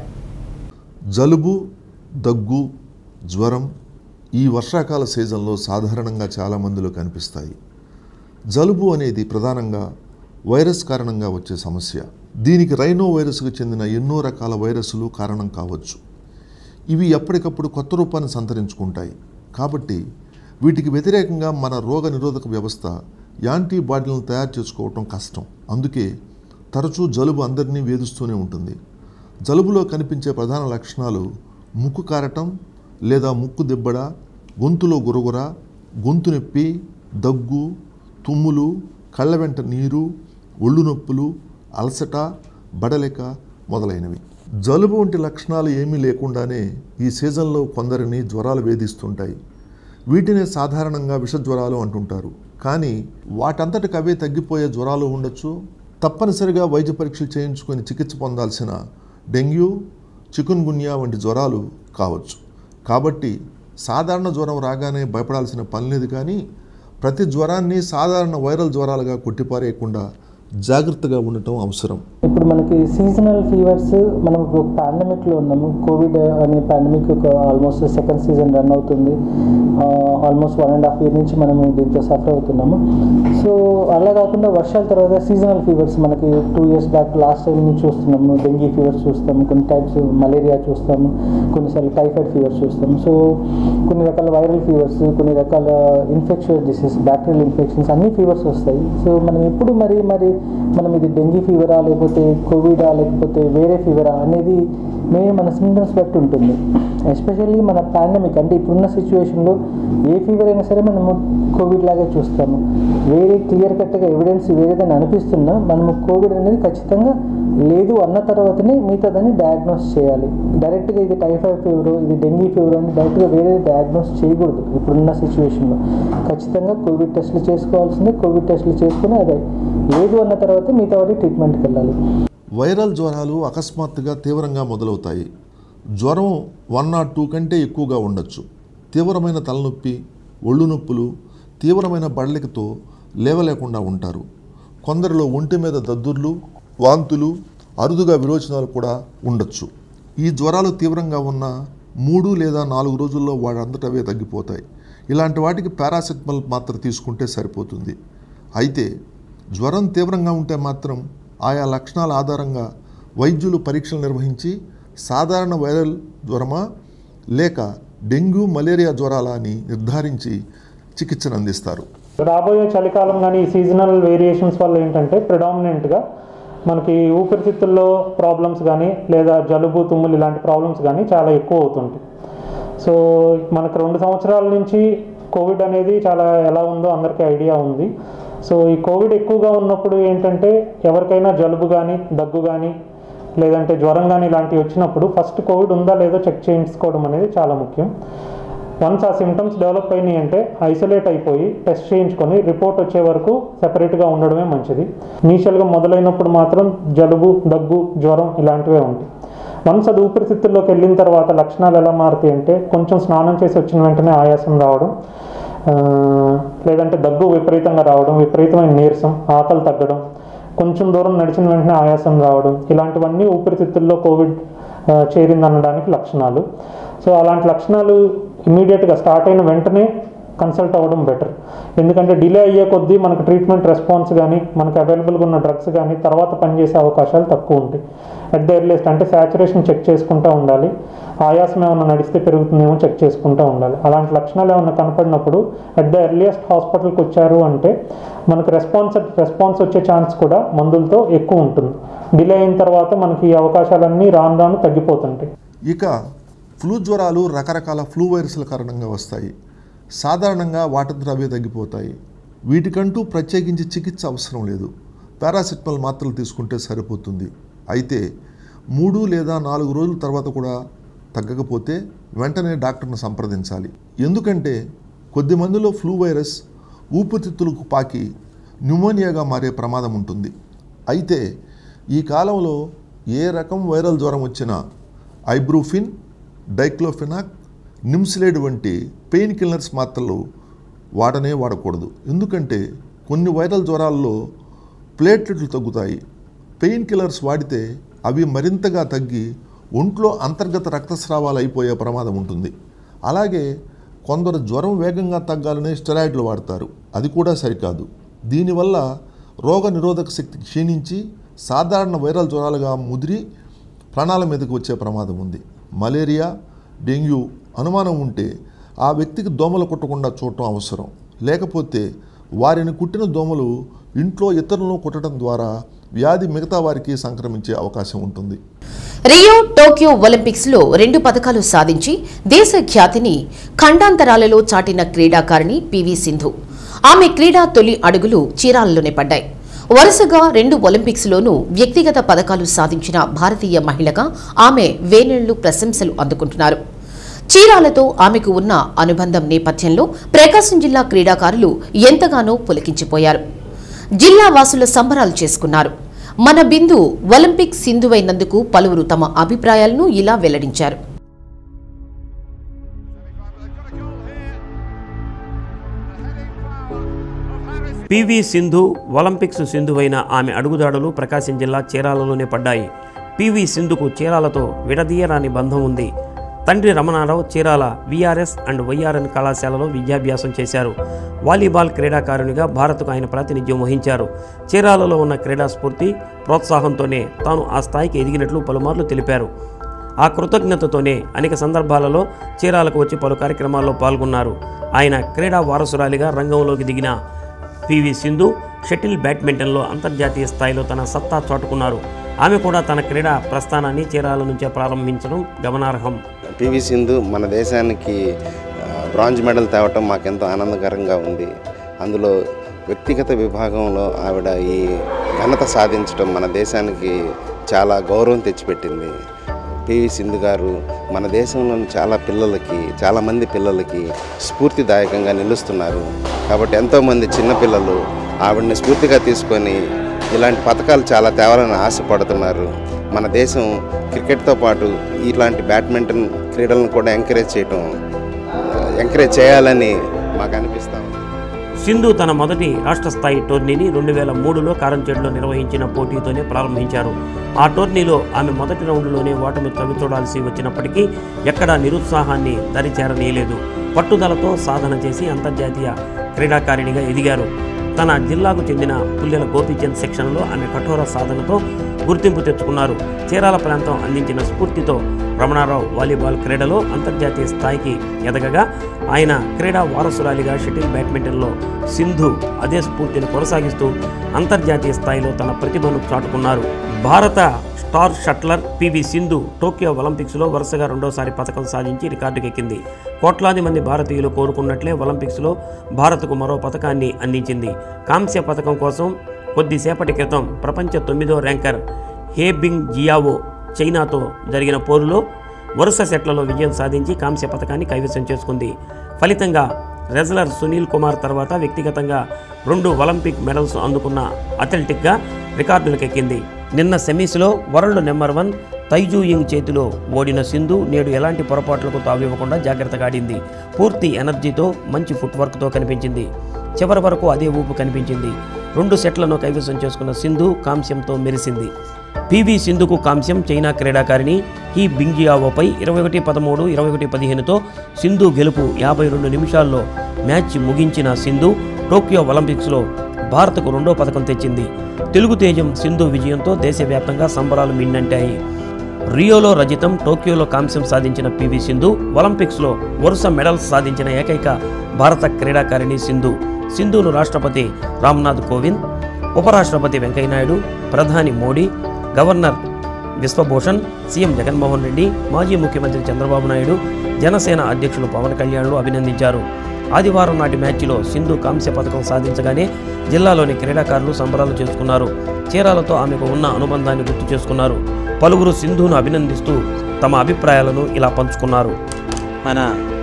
జలుబు దగ్గు జ్వరం ఈ వర్షాకాల సీజన్లో సాధారణంగా చాలా మందిలో కనిపిస్తాయి జలుబు అనేది ప్రధానంగా వైరస్ కారణంగా వచ్చే సమస్య దీనికి రైనో వైరస్కు చెందిన ఎన్నో రకాల వైరస్లు కారణం కావచ్చు ఇవి ఎప్పటికప్పుడు కొత్త రూపాన్ని సంతరించుకుంటాయి కాబట్టి వీటికి వ్యతిరేకంగా మన రోగ నిరోధక వ్యవస్థ యాంటీబాడీలను తయారు చేసుకోవటం కష్టం అందుకే తరచూ జలుబు అందరినీ వేధిస్తూనే ఉంటుంది జలుబులో కనిపించే ప్రధాన లక్షణాలు ముక్కు కారటం లేదా ముక్కు దిబ్బడ గొంతులో గురగుర గొంతు నొప్పి దగ్గు తుమ్ములు కళ్ళ వెంట నీరు ఒళ్ళు నొప్పులు అలసట బడలిక మొదలైనవి జలుబు వంటి లక్షణాలు ఏమీ లేకుండానే ఈ సీజన్లో కొందరిని జ్వరాలు వేధిస్తుంటాయి వీటినే సాధారణంగా విష జ్వరాలు అంటుంటారు కానీ వాటంతటికి అవే తగ్గిపోయే జ్వరాలు ఉండొచ్చు తప్పనిసరిగా వైద్య పరీక్షలు చేయించుకొని చికిత్స పొందాల్సిన డెంగ్యూ చికున్ గున్యా వంటి జ్వరాలు కావచ్చు కాబట్టి సాధారణ జ్వరం రాగానే భయపడాల్సిన పని లేదు కానీ ప్రతి జ్వరాన్ని సాధారణ వైరల్ జ్వరాలుగా కొట్టిపారేయకుండా జాగ్రత్తగా ఉండటం అవసరం ఇప్పుడు మనకి సీజనల్ ఫీవర్స్ మనం ఇప్పుడు పాండమిక్లో ఉన్నాము కోవిడ్ అనే పాండమిక్ ఒక ఆల్మోస్ట్ సెకండ్ సీజన్ రన్ అవుతుంది almost one and half year నుంచి మనము దీంతో సఫర్ అవుతున్నాము సో అలా కాకుండా వర్షాల తర్వాత సీజనల్ ఫీవర్స్ మనకి two years back last time నుంచి చూస్తున్నాము డెంగీ ఫీవర్స్ చూస్తాము కొన్ని టైప్స్ మలేరియా చూస్తాము కొన్నిసార్లు టైఫాయిడ్ ఫీవర్స్ చూస్తాము సో కొన్ని రకాల వైరల్ ఫీవర్స్ కొన్ని రకాల ఇన్ఫెక్షన్స్ డిసీజ్ బ్యాక్టీరియల్ ఇన్ఫెక్షన్స్ అన్ని ఫీవర్స్ వస్తాయి సో మనం ఎప్పుడు మరి మరి మనం ఇది డెంగీ ఫీవరా లేకపోతే కోవిడా లేకపోతే వేరే ఫీవరా అనేది మేము మన సిమ్టమ్స్ బట్టి ఉంటుంది ఎస్పెషల్లీ మన పాండమిక్ అంటే ఇప్పుడున్న సిచ్యువేషన్లో ఏ ఫీవర్ అయినా సరే మనము కోవిడ్ లాగే చూస్తాము వేరే క్లియర్ కట్గా ఎవిడెన్స్ వేరేదని అనిపిస్తున్నా మనము కోవిడ్ అనేది ఖచ్చితంగా లేదు అన్న తర్వాతనే మిగతా దాన్ని డయాగ్నోస్ చేయాలి డైరెక్ట్గా ఇది టైఫాయిడ్ ఫీవర్ ఇది డెంగీ ఫీవర్ అని డైరెక్ట్గా వేరే డయాగ్నోస్ చేయకూడదు ఇప్పుడున్న సిచ్యువేషన్లో ఖచ్చితంగా కోవిడ్ టెస్టులు చేసుకోవాల్సిందే కోవిడ్ టెస్టులు చేసుకుని అదే లేదు అన్న తర్వాత మిగతా వాటి ట్రీట్మెంట్కి వెళ్ళాలి వైరల్ జ్వరాలు అకస్మాత్తుగా తీవ్రంగా మొదలవుతాయి జ్వరం వన్ నాట్ టూ కంటే ఎక్కువగా ఉండొచ్చు తీవ్రమైన తలనొప్పి ఒళ్ళు నొప్పులు తీవ్రమైన బడలికతో లేవలేకుండా ఉంటారు కొందరిలో ఒంటి మీద దద్దుర్లు వాంతులు అరుదుగా విరోచనాలు కూడా ఉండొచ్చు ఈ జ్వరాలు తీవ్రంగా ఉన్న మూడు లేదా నాలుగు రోజుల్లో వాడంతటవే తగ్గిపోతాయి ఇలాంటి వాటికి పారాసెటమాల్ మాత్ర తీసుకుంటే సరిపోతుంది అయితే జ్వరం తీవ్రంగా ఉంటే మాత్రం ఆయా లక్షణాల ఆధారంగా వైద్యులు పరీక్షలు నిర్వహించి సాధారణ వైరల్ జ్వరమా లేక డెంగ్యూ మలేరియా జ్వరాలా అని నిర్ధారించి చికిత్సను అందిస్తారు రాబోయే చలికాలం కానీ ఈ సీజనల్ వేరియేషన్స్ వల్ల ఏంటంటే ప్రిడామినెంట్గా మనకి ఊపిరితిత్తుల్లో ప్రాబ్లమ్స్ కానీ లేదా జలుబు తుమ్ములు ఇలాంటి ప్రాబ్లమ్స్ కానీ చాలా ఎక్కువ అవుతుంటాయి సో మనకు రెండు సంవత్సరాల నుంచి కోవిడ్ అనేది చాలా ఎలా ఉందో అందరికీ ఐడియా ఉంది సో ఈ కోవిడ్ ఎక్కువగా ఉన్నప్పుడు ఏంటంటే ఎవరికైనా జలుబు కానీ దగ్గు కానీ లేదంటే జ్వరం కానీ ఇలాంటివి వచ్చినప్పుడు ఫస్ట్ కోవిడ్ ఉందా లేదో చెక్ చేయించుకోవడం అనేది చాలా ముఖ్యం వన్స్ ఆ సిమ్టమ్స్ డెవలప్ అయినాయి అంటే ఐసోలేట్ అయిపోయి టెస్ట్ చేయించుకొని రిపోర్ట్ వచ్చే వరకు సెపరేట్గా ఉండడమే మంచిది ఇనీషియల్గా మొదలైనప్పుడు మాత్రం జలుబు దగ్గు జ్వరం ఇలాంటివే ఉంటాయి వన్స్ అది ఊపిరితిత్తుల్లోకి వెళ్ళిన తర్వాత లక్షణాలు ఎలా మారుతాయి అంటే కొంచెం స్నానం చేసి వచ్చిన వెంటనే ఆయాసం రావడం ఆ, లేదంటే దగ్గు విపరీతంగా రావడం విపరీతమైన నీరసం ఆకలి తగ్గడం కొంచెం దూరం నడిచిన వెంటనే ఆయాసం రావడం ఇలాంటివన్నీ ఊపిరితిత్తుల్లో కోవిడ్ ఆ, చేరిందనడానికి లక్షణాలు సో అలాంటి లక్షణాలు ఇమీడియట్గా స్టార్ట్ అయిన వెంటనే కన్సల్ట్ అవ్వడం బెటర్ ఎందుకంటే డిలే అయ్యే కొద్దీ మనకు ట్రీట్మెంట్ రెస్పాన్స్ కానీ మనకు అవైలబుల్గా ఉన్న డ్రగ్స్ కానీ తర్వాత పనిచేసే అవకాశాలు తక్కువ ఉంటాయి అట్ ద ఎర్లియస్ట్ అంటే సాచురేషన్ చెక్ చేసుకుంటూ ఉండాలి ఆయాసం ఏమైనా నడిస్తే పెరుగుతుందేమో చెక్ చేసుకుంటూ ఉండాలి అలాంటి లక్షణాలు ఏమైనా కనపడినప్పుడు అట్ ద ఎర్లియస్ట్ హాస్పిటల్కి వచ్చారు అంటే మనకు రెస్పాన్స్ రెస్పాన్స్ వచ్చే ఛాన్స్ కూడా మందులతో ఎక్కువ ఉంటుంది డిలే అయిన తర్వాత మనకి ఈ అవకాశాలన్నీ రాను రాను తగ్గిపోతుంటాయి ఇక ఫ్లూ జ్వరాలు రకరకాల ఫ్లూ వైరస్ల కారణంగా వస్తాయి సాధారణంగా వాటంతట అవే తగ్గిపోతాయి వీటికంటూ ప్రత్యేకించి చికిత్స అవసరం లేదు పారాసిటమాల్ మాత్రలు తీసుకుంటే సరిపోతుంది అయితే మూడు లేదా నాలుగు రోజుల తర్వాత కూడా తగ్గకపోతే వెంటనే డాక్టర్ను సంప్రదించాలి ఎందుకంటే కొద్ది మందిలో ఫ్లూ వైరస్ ఊపిరితిత్తులకు పాకి న్యూమోనియాగా మారే ప్రమాదం ఉంటుంది అయితే ఈ కాలంలో ఏ రకం వైరల్ జ్వరం వచ్చినా ఐబ్రూఫిన్ డైక్లోఫినాక్ నిమ్సిలేడ్ వంటి పెయిన్ కిల్లర్స్ మాత్రలు వాడనే వాడకూడదు ఎందుకంటే కొన్ని వైరల్ జ్వరాల్లో ప్లేట్లెట్లు తగ్గుతాయి పెయిన్ కిల్లర్స్ వాడితే అవి మరింతగా తగ్గి ఒంట్లో అంతర్గత రక్తస్రావాలు అయిపోయే ప్రమాదం ఉంటుంది అలాగే కొందరు జ్వరం వేగంగా తగ్గాలనే స్టెరాయిడ్లు వాడతారు అది కూడా సరికాదు దీనివల్ల రోగ నిరోధక శక్తి క్షీణించి సాధారణ వైరల్ జ్వరాలుగా ముదిరి ప్రాణాల మీదకు వచ్చే ప్రమాదం ఉంది మలేరియా డెంగ్యూ అనుమానం ఉంటే ఆ వ్యక్తికి దోమలు కుట్టకుండా చూడటం అవసరం లేకపోతే వారిని కుట్టిన దోమలు ఇంట్లో ఇతరులను కుట్టడం ద్వారా వ్యాధి మిగతా వారికి సంక్రమించే అవకాశం ఉంటుంది రియో టోక్యో ఒలింపిక్స్ లో రెండు పథకాలు సాధించి దేశ ఖ్యాతిని ఖండాంతరాలలో చాటిన క్రీడాకారిణి పివి సింధు ఆమె క్రీడా తొలి అడుగులు చీరాలలోనే పడ్డాయి వరుసగా రెండు ఒలింపిక్స్ లోనూ వ్యక్తిగత పథకాలు సాధించిన భారతీయ మహిళగా ఆమె వేనేళ్లు ప్రశంసలు అందుకుంటున్నారు చీరాలతో ఆమెకు ఉన్న అనుబంధం నేపథ్యంలో ప్రకాశం జిల్లా క్రీడాకారులు ఎంతగానో పులకించిపోయారు జిల్లా వాసుల సంబరాలు చేసుకున్నారు మన బిందు ఒలింపిక్ సింధువైనందుకు పలువురు తమ అభిప్రాయాలను ఇలా వెల్లడించారు పివి సింధు ఒలింపిక్స్ సింధువైన ఆమె అడుగుదాడులు ప్రకాశం జిల్లా చీరాలలోనే పడ్డాయి పివి సింధుకు చీరాలతో విడదీయరాని బంధం ఉంది తండ్రి Ramanarao Chirala VRS and YRN కళాశాలలో విద్యాభ్యాసం చేశారు వాలీబాల్ క్రీడాకారునిగా భారత్కు ఆయన ప్రాతినిధ్యం వహించారు చీరాలలో ఉన్న క్రీడా స్ఫూర్తి ప్రోత్సాహంతోనే తాను ఆ స్థాయికి ఎదిగినట్లు పలుమార్లు తెలిపారు ఆ కృతజ్ఞతతోనే అనేక సందర్భాలలో చీరాలకు వచ్చి పలు కార్యక్రమాల్లో పాల్గొన్నారు ఆయన క్రీడా వారసురాలిగా రంగంలోకి దిగిన పివి సింధు షటిల్ బ్యాడ్మింటన్లో అంతర్జాతీయ స్థాయిలో తన సత్తా చాటుకున్నారు ఆమె కూడా తన క్రీడా ప్రస్థానాన్ని చీరాల నుంచే ప్రారంభించడం గమనార్హం పివి సింధు మన దేశానికి ఆ, బ్రాంజ్ మెడల్ తేవటం మాకెంతో ఆనందకరంగా ఉంది అందులో వ్యక్తిగత విభాగంలో ఆవిడ ఈ ఘనత సాధించడం మన దేశానికి చాలా గౌరవం తెచ్చిపెట్టింది పివి సింధు గారు మన దేశంలోని చాలా పిల్లలకి చాలామంది పిల్లలకి స్ఫూర్తిదాయకంగా నిలుస్తున్నారు కాబట్టి ఎంతోమంది చిన్నపిల్లలు ఆవిడని స్ఫూర్తిగా తీసుకొని ఇలాంటి పథకాలు చాలా తేవాలని ఆశపడుతున్నారు మన దేశం క్రికెట్తో పాటు ఇలాంటి బ్యాడ్మింటన్ క్రీడలను కూడా ఎంకరేజ్ చేయటం ఎంకరేజ్ చేయాలని మాకు అనిపిస్తాం సింధు తన మొదటి రాష్ట్ర స్థాయి టోర్నీని రెండు వేల మూడులో కారంచేడులో నిర్వహించిన పోటీతోనే ప్రారంభించారు ఆ టోర్నీలో ఆమె మొదటి రౌండ్లోనే ఓటమి చవి చూడాల్సి వచ్చినప్పటికీ ఎక్కడా నిరుత్సాహాన్ని దరిచేరనీయలేదు పట్టుదలతో సాధన చేసి అంతర్జాతీయ క్రీడాకారిణిగా ఎదిగారు తన జిల్లాకు చెందిన పుల్లెల గోపీచంద్ సెక్షన్లో ఆమె కఠోర సాధనతో గుర్తింపు తెచ్చుకున్నారు చీరాల ప్రాంతం అందించిన స్ఫూర్తితో రమణారావు వాలీబాల్ క్రీడలో అంతర్జాతీయ స్థాయికి ఎదగగా ఆయన క్రీడా వారసురాలిగా షటిల్ బ్యాడ్మింటన్లో సింధు అదే స్ఫూర్తిని కొనసాగిస్తూ అంతర్జాతీయ స్థాయిలో తన ప్రతిభను చాటుకున్నారు భారత star shuttler PV Sindhu Tokyo ఒలింపిక్స్లో వరుసగా రెండోసారి పథకం సాధించి రికార్డుకెక్కింది కోట్లాది మంది భారతీయులు కోరుకున్నట్లే ఒలింపిక్స్లో భారత్కు మరో పథకాన్ని అందించింది కాంస్య పథకం కోసం కొద్దిసేపటి క్రితం ప్రపంచ తొమ్మిదో ర్యాంకర్ హేబింగ్ జియావో చైనాతో జరిగిన పోరులో వరుస సెట్లలో విజయం సాధించి కాంస్య పథకాన్ని కైవసం చేసుకుంది ఫలితంగా రెజ్లర్ సునీల్ కుమార్ తర్వాత వ్యక్తిగతంగా రెండు ఒలింపిక్ మెడల్స్ అందుకున్న అథ్లెటిక్గా రికార్డులకెక్కింది నిన్న సెమీస్లో world number one Tai Tzu Ying చేతిలో ఓడిన సింధు నేడు ఎలాంటి పొరపాట్లకు తావివ్వకుండా జాగ్రత్తగా ఆడింది పూర్తి ఎనర్జీతో మంచి ఫుట్వర్క్తో కనిపించింది చివరి వరకు అదే ఊపు కనిపించింది రెండు సెట్లను కైవసం చేసుకున్న సింధు కాంస్యంతో మెరిసింది పివి సింధుకు కాంస్యం చైనా క్రీడాకారిణి హీ బింగియావోపై ఇరవై ఒకటి పదమూడు ఇరవై ఒకటి పదిహేనుతో సింధు గెలుపు యాభై రెండు నిమిషాల్లో మ్యాచ్ ముగించిన సింధు టోక్యో ఒలింపిక్స్లో భారత్కు రెండో పథకం తెచ్చింది తెలుగు తేజం సింధు విజయంతో దేశవ్యాప్తంగా సంబరాలు మిన్నంటాయి రియోలో రజితం టోక్యోలో కాంస్యం సాధించిన పివి సింధు ఒలింపిక్స్లో వరుస మెడల్స్ సాధించిన ఏకైక భారత క్రీడాకారిణి సింధు సింధును రాష్ట్రపతి రామ్నాథ్ కోవింద్ ఉపరాష్ట్రపతి వెంకయ్యనాయుడు ప్రధాని మోడీ గవర్నర్ విశ్వభూషణ్ సీఎం జగన్మోహన్ రెడ్డి మాజీ ముఖ్యమంత్రి చంద్రబాబు నాయుడు జనసేన అధ్యక్షులు పవన్ కళ్యాణ్లు అభినందించారు ఆదివారం నాటి మ్యాచ్లో సింధు కాంస్య పథకం సాధించగానే జిల్లాలోని క్రీడాకారులు సంబరాలు చేసుకున్నారు చీరాలతో ఆమెకు ఉన్న అనుబంధాన్ని గుర్తు చేసుకున్నారు పలువురు సింధును అభినందిస్తూ తమ అభిప్రాయాలను ఇలా పంచుకున్నారు మన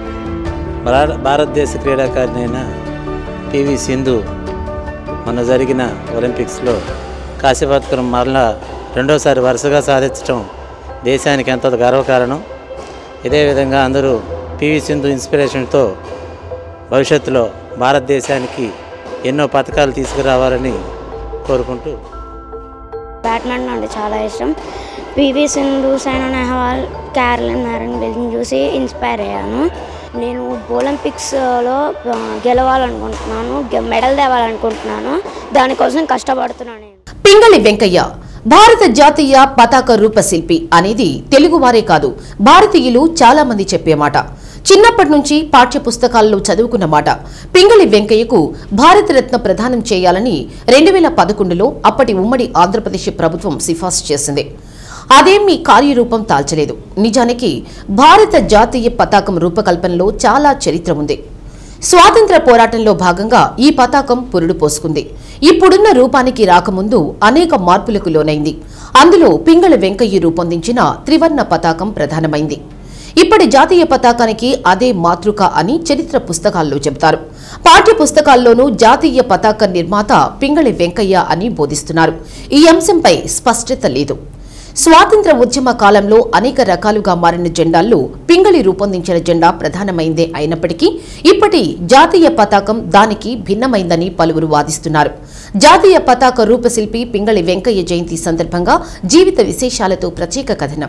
భార- భారతదేశ క్రీడాకారిణి అయిన పివి సింధు మొన్న జరిగిన ఒలింపిక్స్లో కాశీపథకం మరలా రెండోసారి వరుసగా సాధించడం దేశానికి ఎంతో గర్వకారణం ఇదే విధంగా అందరూ పివి సింధు ఇన్స్పిరేషన్తో భవిష్యత్తులో భారతదేశానికి ఎన్నో పథకాలు తీసుకురావాలని కోరుకుంటూ బ్యాడ్మింటన్ అంటే చాలా ఇష్టం PV Sindhu Saina Nehwal Carolina Marin వీళ్ళని చూసి ఇన్స్పైర్ అయ్యాను నేను ఒలింపిక్స్లో ఆ, గెలవాలనుకుంటున్నాను గె- మెడల్ తేవాలనుకుంటున్నాను దానికోసం కష్టపడుతున్నాను నేను పింగళి వెంకయ్య భారత జాతీయ పతాక రూపశిల్పి అనేది తెలుగువారే కాదు భారతీయులు చాలా మంది చెప్పే మాట చిన్నప్పటి నుంచి పాఠ్య పుస్తకాల్లో చదువుకున్న మాట పింగళి వెంకయ్యకు భారతరత్న ప్రదానం చేయాలని రెండు వేల పదకొండులో అప్పటి ఉమ్మడి ఆంధ్రప్రదేశ్ ప్రభుత్వం సిఫార్సు చేసింది అదేమీ కార్యరూపం దాల్చలేదు నిజానికి భారత జాతీయ పతాకం రూపకల్పనలో చాలా చరిత్ర ఉంది స్వాతంత్ర పోరాటంలో భాగంగా ఈ పతాకం పురుడు పోసుకుంది ఇప్పుడున్న రూపానికి రాకముందు అనేక మార్పులకు లోనైంది అందులో పింగళ వెంకయ్య రూపొందించిన త్రివర్ణ పతాకం ప్రధానమైంది ఇప్పటి జాతీయ పతాకానికి అదే మాతృక అని చరిత్ర పుస్తకాల్లో చెబుతారు పాఠ్య పుస్తకాల్లోనూ జాతీయ పతాక నిర్మాత పింగళి వెంకయ్య అని బోధిస్తున్నారు ఈ అంశంపై స్పష్టత లేదు స్వాతంత్ర ఉద్యమ కాలంలో అనేక రకాలుగా మారిన జెండాల్లో పింగళి రూపొందించిన జెండా ప్రధానమైందే అయినప్పటికీ ఇప్పటి జాతీయ పతాకం దానికి భిన్నమైందని పలువురు వాదిస్తున్నారు జాతీయ పతాక రూపశిల్పి పింగళి వెంకయ్య జయంతి సందర్భంగా జీవిత విశేషాలతో ప్రత్యేక కథనం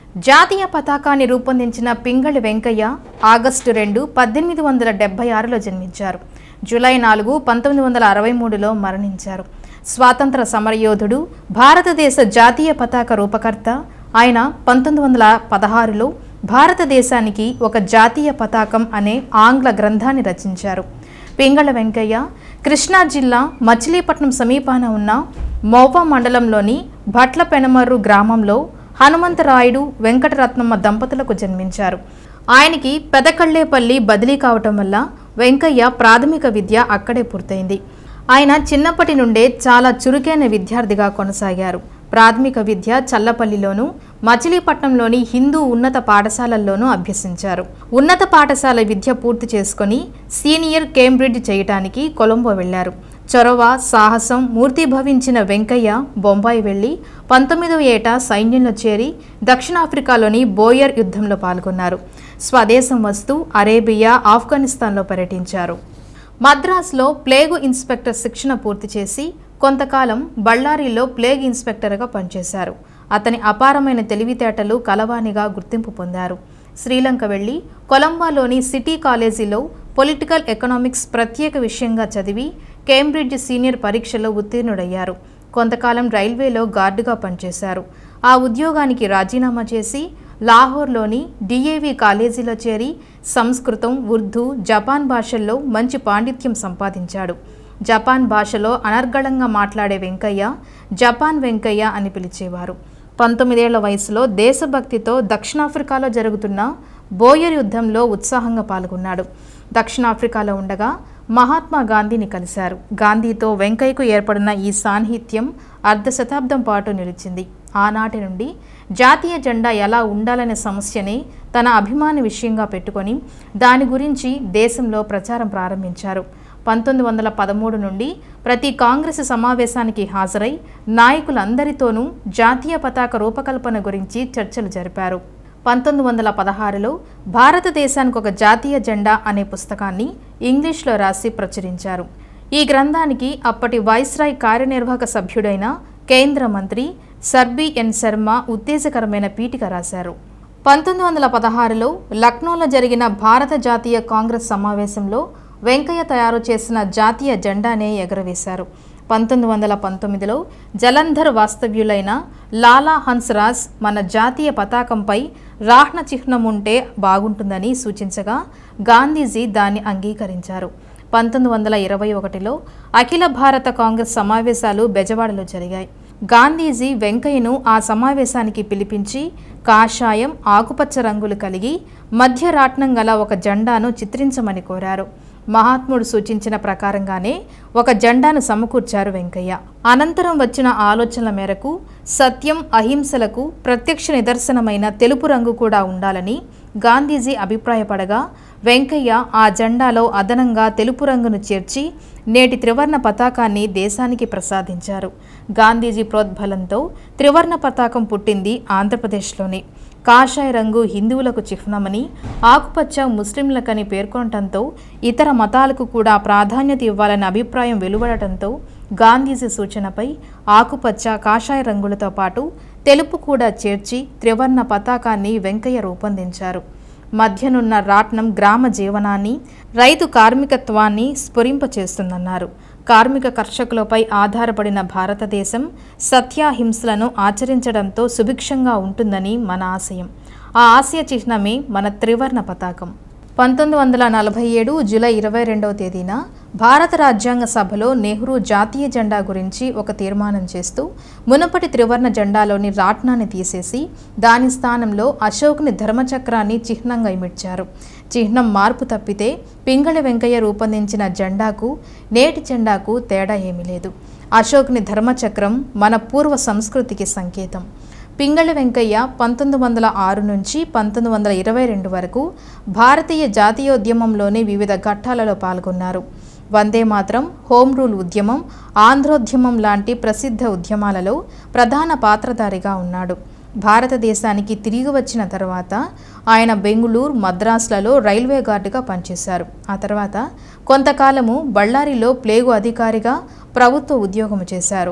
జాతీయ పతాకాన్ని రూపొందించిన పింగళి వెంకయ్య ఆగస్టు రెండు పద్దెనిమిది వందల డెబ్బై ఆరులో జన్మించారు జూలై నాలుగు పంతొమ్మిది వందల అరవై మూడులో మరణించారు స్వాతంత్ర సమరయోధుడు భారతదేశ జాతీయ పతాక రూపకర్త ఆయన పంతొమ్మిది వందల పదహారులో భారతదేశానికి ఒక జాతీయ పతాకం అనే ఆంగ్ల గ్రంథాన్ని రచించారు పింగళ వెంకయ్య కృష్ణా జిల్లా మచిలీపట్నం సమీపాన ఉన్న మౌవ మండలంలోని భట్ల పెనమర్రు గ్రామంలో హనుమంతరాయుడు వెంకటరత్నమ్మ దంపతులకు జన్మించారు ఆయనకి పెదకళ్ళేపల్లి బదిలీ కావటం వల్ల వెంకయ్య ప్రాథమిక విద్య అక్కడే పూర్తయింది ఆయన చిన్నప్పటి నుండే చాలా చురుకైన విద్యార్థిగా కొనసాగారు ప్రాథమిక విద్య చల్లపల్లిలోను మచిలీపట్నంలోని హిందూ ఉన్నత పాఠశాలల్లోనూ అభ్యసించారు ఉన్నత పాఠశాల విద్య పూర్తి చేసుకొని సీనియర్ కేంబ్రిడ్జ్ చేయటానికి కొలంబో వెళ్లారు చొరవ సాహసం మూర్తిభవించిన వెంకయ్య బొంబాయి వెళ్లి పంతొమ్మిదవ ఏట సైన్యంలో చేరి దక్షిణాఫ్రికాలోని బోయర్ యుద్ధంలో పాల్గొన్నారు స్వదేశం వస్తూ అరేబియా ఆఫ్ఘనిస్తాన్లో పర్యటించారు మద్రాసులో ప్లేగు ఇన్స్పెక్టర్ శిక్షణ పూర్తి చేసి కొంతకాలం బళ్ళారిలో ప్లేగ్ ఇన్స్పెక్టర్గా పనిచేశారు అతని అపారమైన తెలివితేటలు కలవానిగా గుర్తింపు పొందారు శ్రీలంక వెళ్లి కొలంబాలోని సిటీ కాలేజీలో పొలిటికల్ ఎకనామిక్స్ ప్రత్యేక విషయంగా చదివి కేంబ్రిడ్జ్ సీనియర్ పరీక్షలో ఉత్తీర్ణుడయ్యారు కొంతకాలం రైల్వేలో గార్డుగా పనిచేశారు ఆ ఉద్యోగానికి రాజీనామా చేసి లాహోర్లోని డిఏవి కాలేజీలో చేరి సంస్కృతం ఉర్దూ జపాన్ భాషల్లో మంచి పాండిత్యం సంపాదించాడు జపాన్ భాషలో అనర్గళంగా మాట్లాడే వెంకయ్య జపాన్ వెంకయ్య అని పిలిచేవారు పంతొమ్మిదేళ్ల వయసులో దేశభక్తితో దక్షిణాఫ్రికాలో జరుగుతున్న బోయర్ యుద్ధంలో ఉత్సాహంగా పాల్గొన్నాడు దక్షిణాఫ్రికాలో ఉండగా మహాత్మా గాంధీని కలిశారు గాంధీతో వెంకయ్యకు ఏర్పడిన ఈ సాన్నిహిత్యం అర్ధ శతాబ్దం పాటు నిలిచింది ఆనాటి నుండి జాతీయ జెండా ఎలా ఉండాలనే సమస్యని తన అభిమాన విషయంగా పెట్టుకొని దాని గురించి దేశంలో ప్రచారం ప్రారంభించారు పంతొమ్మిది వందల పదమూడు నుండి ప్రతి కాంగ్రెస్ సమావేశానికి హాజరై నాయకులందరితోనూ జాతీయ పతాక రూపకల్పన గురించి చర్చలు జరిపారు పంతొమ్మిది వందల పదహారులో భారతదేశానికి ఒక జాతీయ జెండా అనే పుస్తకాన్ని ఇంగ్లీష్లో రాసి ప్రచురించారు ఈ గ్రంథానికి అప్పటి వైస్రాయ్ కార్యనిర్వాహక సభ్యుడైన కేంద్ర మంత్రి సర్బీ ఎన్ శర్మ ఉత్తేజకరమైన పీఠిక రాశారు పంతొమ్మిది వందల పదహారులో లక్నోలో జరిగిన భారత జాతీయ కాంగ్రెస్ సమావేశంలో వెంకయ్య తయారు చేసిన జాతీయ జెండానే ఎగరవేశారు పంతొమ్మిది వందల పంతొమ్మిదిలో జలంధర్ వాస్తవ్యులైన లాలా హన్స్రాజ్ మన జాతీయ పతాకంపై రాహ్న చిహ్నం ఉంటే బాగుంటుందని సూచించగా గాంధీజీ దాన్ని అంగీకరించారు పంతొమ్మిది వందల ఇరవై ఒకటిలో అఖిల భారత కాంగ్రెస్ సమావేశాలు బెజవాడలో జరిగాయి గాంధీజీ వెంకయ్యను ఆ సమావేశానికి పిలిపించి కాషాయం ఆకుపచ్చ రంగులు కలిగి మధ్య రాట్నం గల ఒక జెండాను చిత్రించమని కోరారు మహాత్ముడు సూచించిన ప్రకారంగానే ఒక జెండాను సమకూర్చారు వెంకయ్య అనంతరం వచ్చిన ఆలోచనల మేరకు సత్యం అహింసలకు ప్రత్యక్ష నిదర్శనమైన తెలుపు రంగు కూడా ఉండాలని గాంధీజీ అభిప్రాయపడగా వెంకయ్య ఆ జెండాలో అదనంగా తెలుపు రంగును చేర్చి నేటి త్రివర్ణ పతాకాన్ని దేశానికి ప్రసాదించారు గాంధీజీ ప్రోద్బలంతో త్రివర్ణ పతాకం పుట్టింది ఆంధ్రప్రదేశ్లోనే కాషాయ రంగు హిందువులకు చిహ్నమని ఆకుపచ్చ ముస్లింలకని పేర్కొనటంతో ఇతర మతాలకు కూడా ప్రాధాన్యత ఇవ్వాలన్న అభిప్రాయం వెలువడటంతో గాంధీజీ సూచనపై ఆకుపచ్చ కాషాయ రంగులతో పాటు తెలుపు కూడా చేర్చి త్రివర్ణ పతాకాన్ని వెంకయ్య రూపొందించారు మధ్యనున్న రాట్నం గ్రామ జీవనాన్ని రైతు కార్మికత్వాన్ని స్ఫురింపచేస్తుందన్నారు కార్మిక కర్షకులపై ఆధారపడిన భారతదేశం సత్యాహింసలను ఆచరించడంతో సుభిక్షంగా ఉంటుందని మన ఆశయం ఆ ఆశయ చిహ్నమే మన త్రివర్ణ పతాకం పంతొమ్మిది వందల నలభై ఏడు జూలై ఇరవై రెండవ తేదీన భారత రాజ్యాంగ సభలో నెహ్రూ జాతీయ జెండా గురించి ఒక తీర్మానం చేస్తూ మునపటి త్రివర్ణ జెండాలోని రాట్నాన్ని తీసేసి దాని స్థానంలో అశోకుని ధర్మచక్రాన్ని చిహ్నంగా ఇమిడ్చారు చిహ్నం మార్పు తప్పితే పింగళి వెంకయ్య రూపొందించిన జెండాకు నేటి జెండాకు తేడా ఏమీ లేదు అశోకుని ధర్మచక్రం మన పూర్వ సంస్కృతికి సంకేతం పింగళి వెంకయ్య పంతొమ్మిది వందల ఆరు నుంచి పంతొమ్మిది వందల ఇరవై రెండు వరకు భారతీయ జాతీయోద్యమంలోని వివిధ ఘట్టాలలో పాల్గొన్నారు వందే మాత్రం హోమ్ రూల్ ఉద్యమం ఆంధ్రోద్యమం లాంటి ప్రసిద్ధ ఉద్యమాలలో ప్రధాన పాత్రధారిగా ఉన్నాడు భారతదేశానికి తిరిగి వచ్చిన తర్వాత ఆయన బెంగుళూరు మద్రాసులలో రైల్వే గార్డుగా పనిచేశారు ఆ తర్వాత కొంతకాలము బళ్ళారిలో ప్లేగు అధికారిగా ప్రభుత్వ ఉద్యోగం చేశారు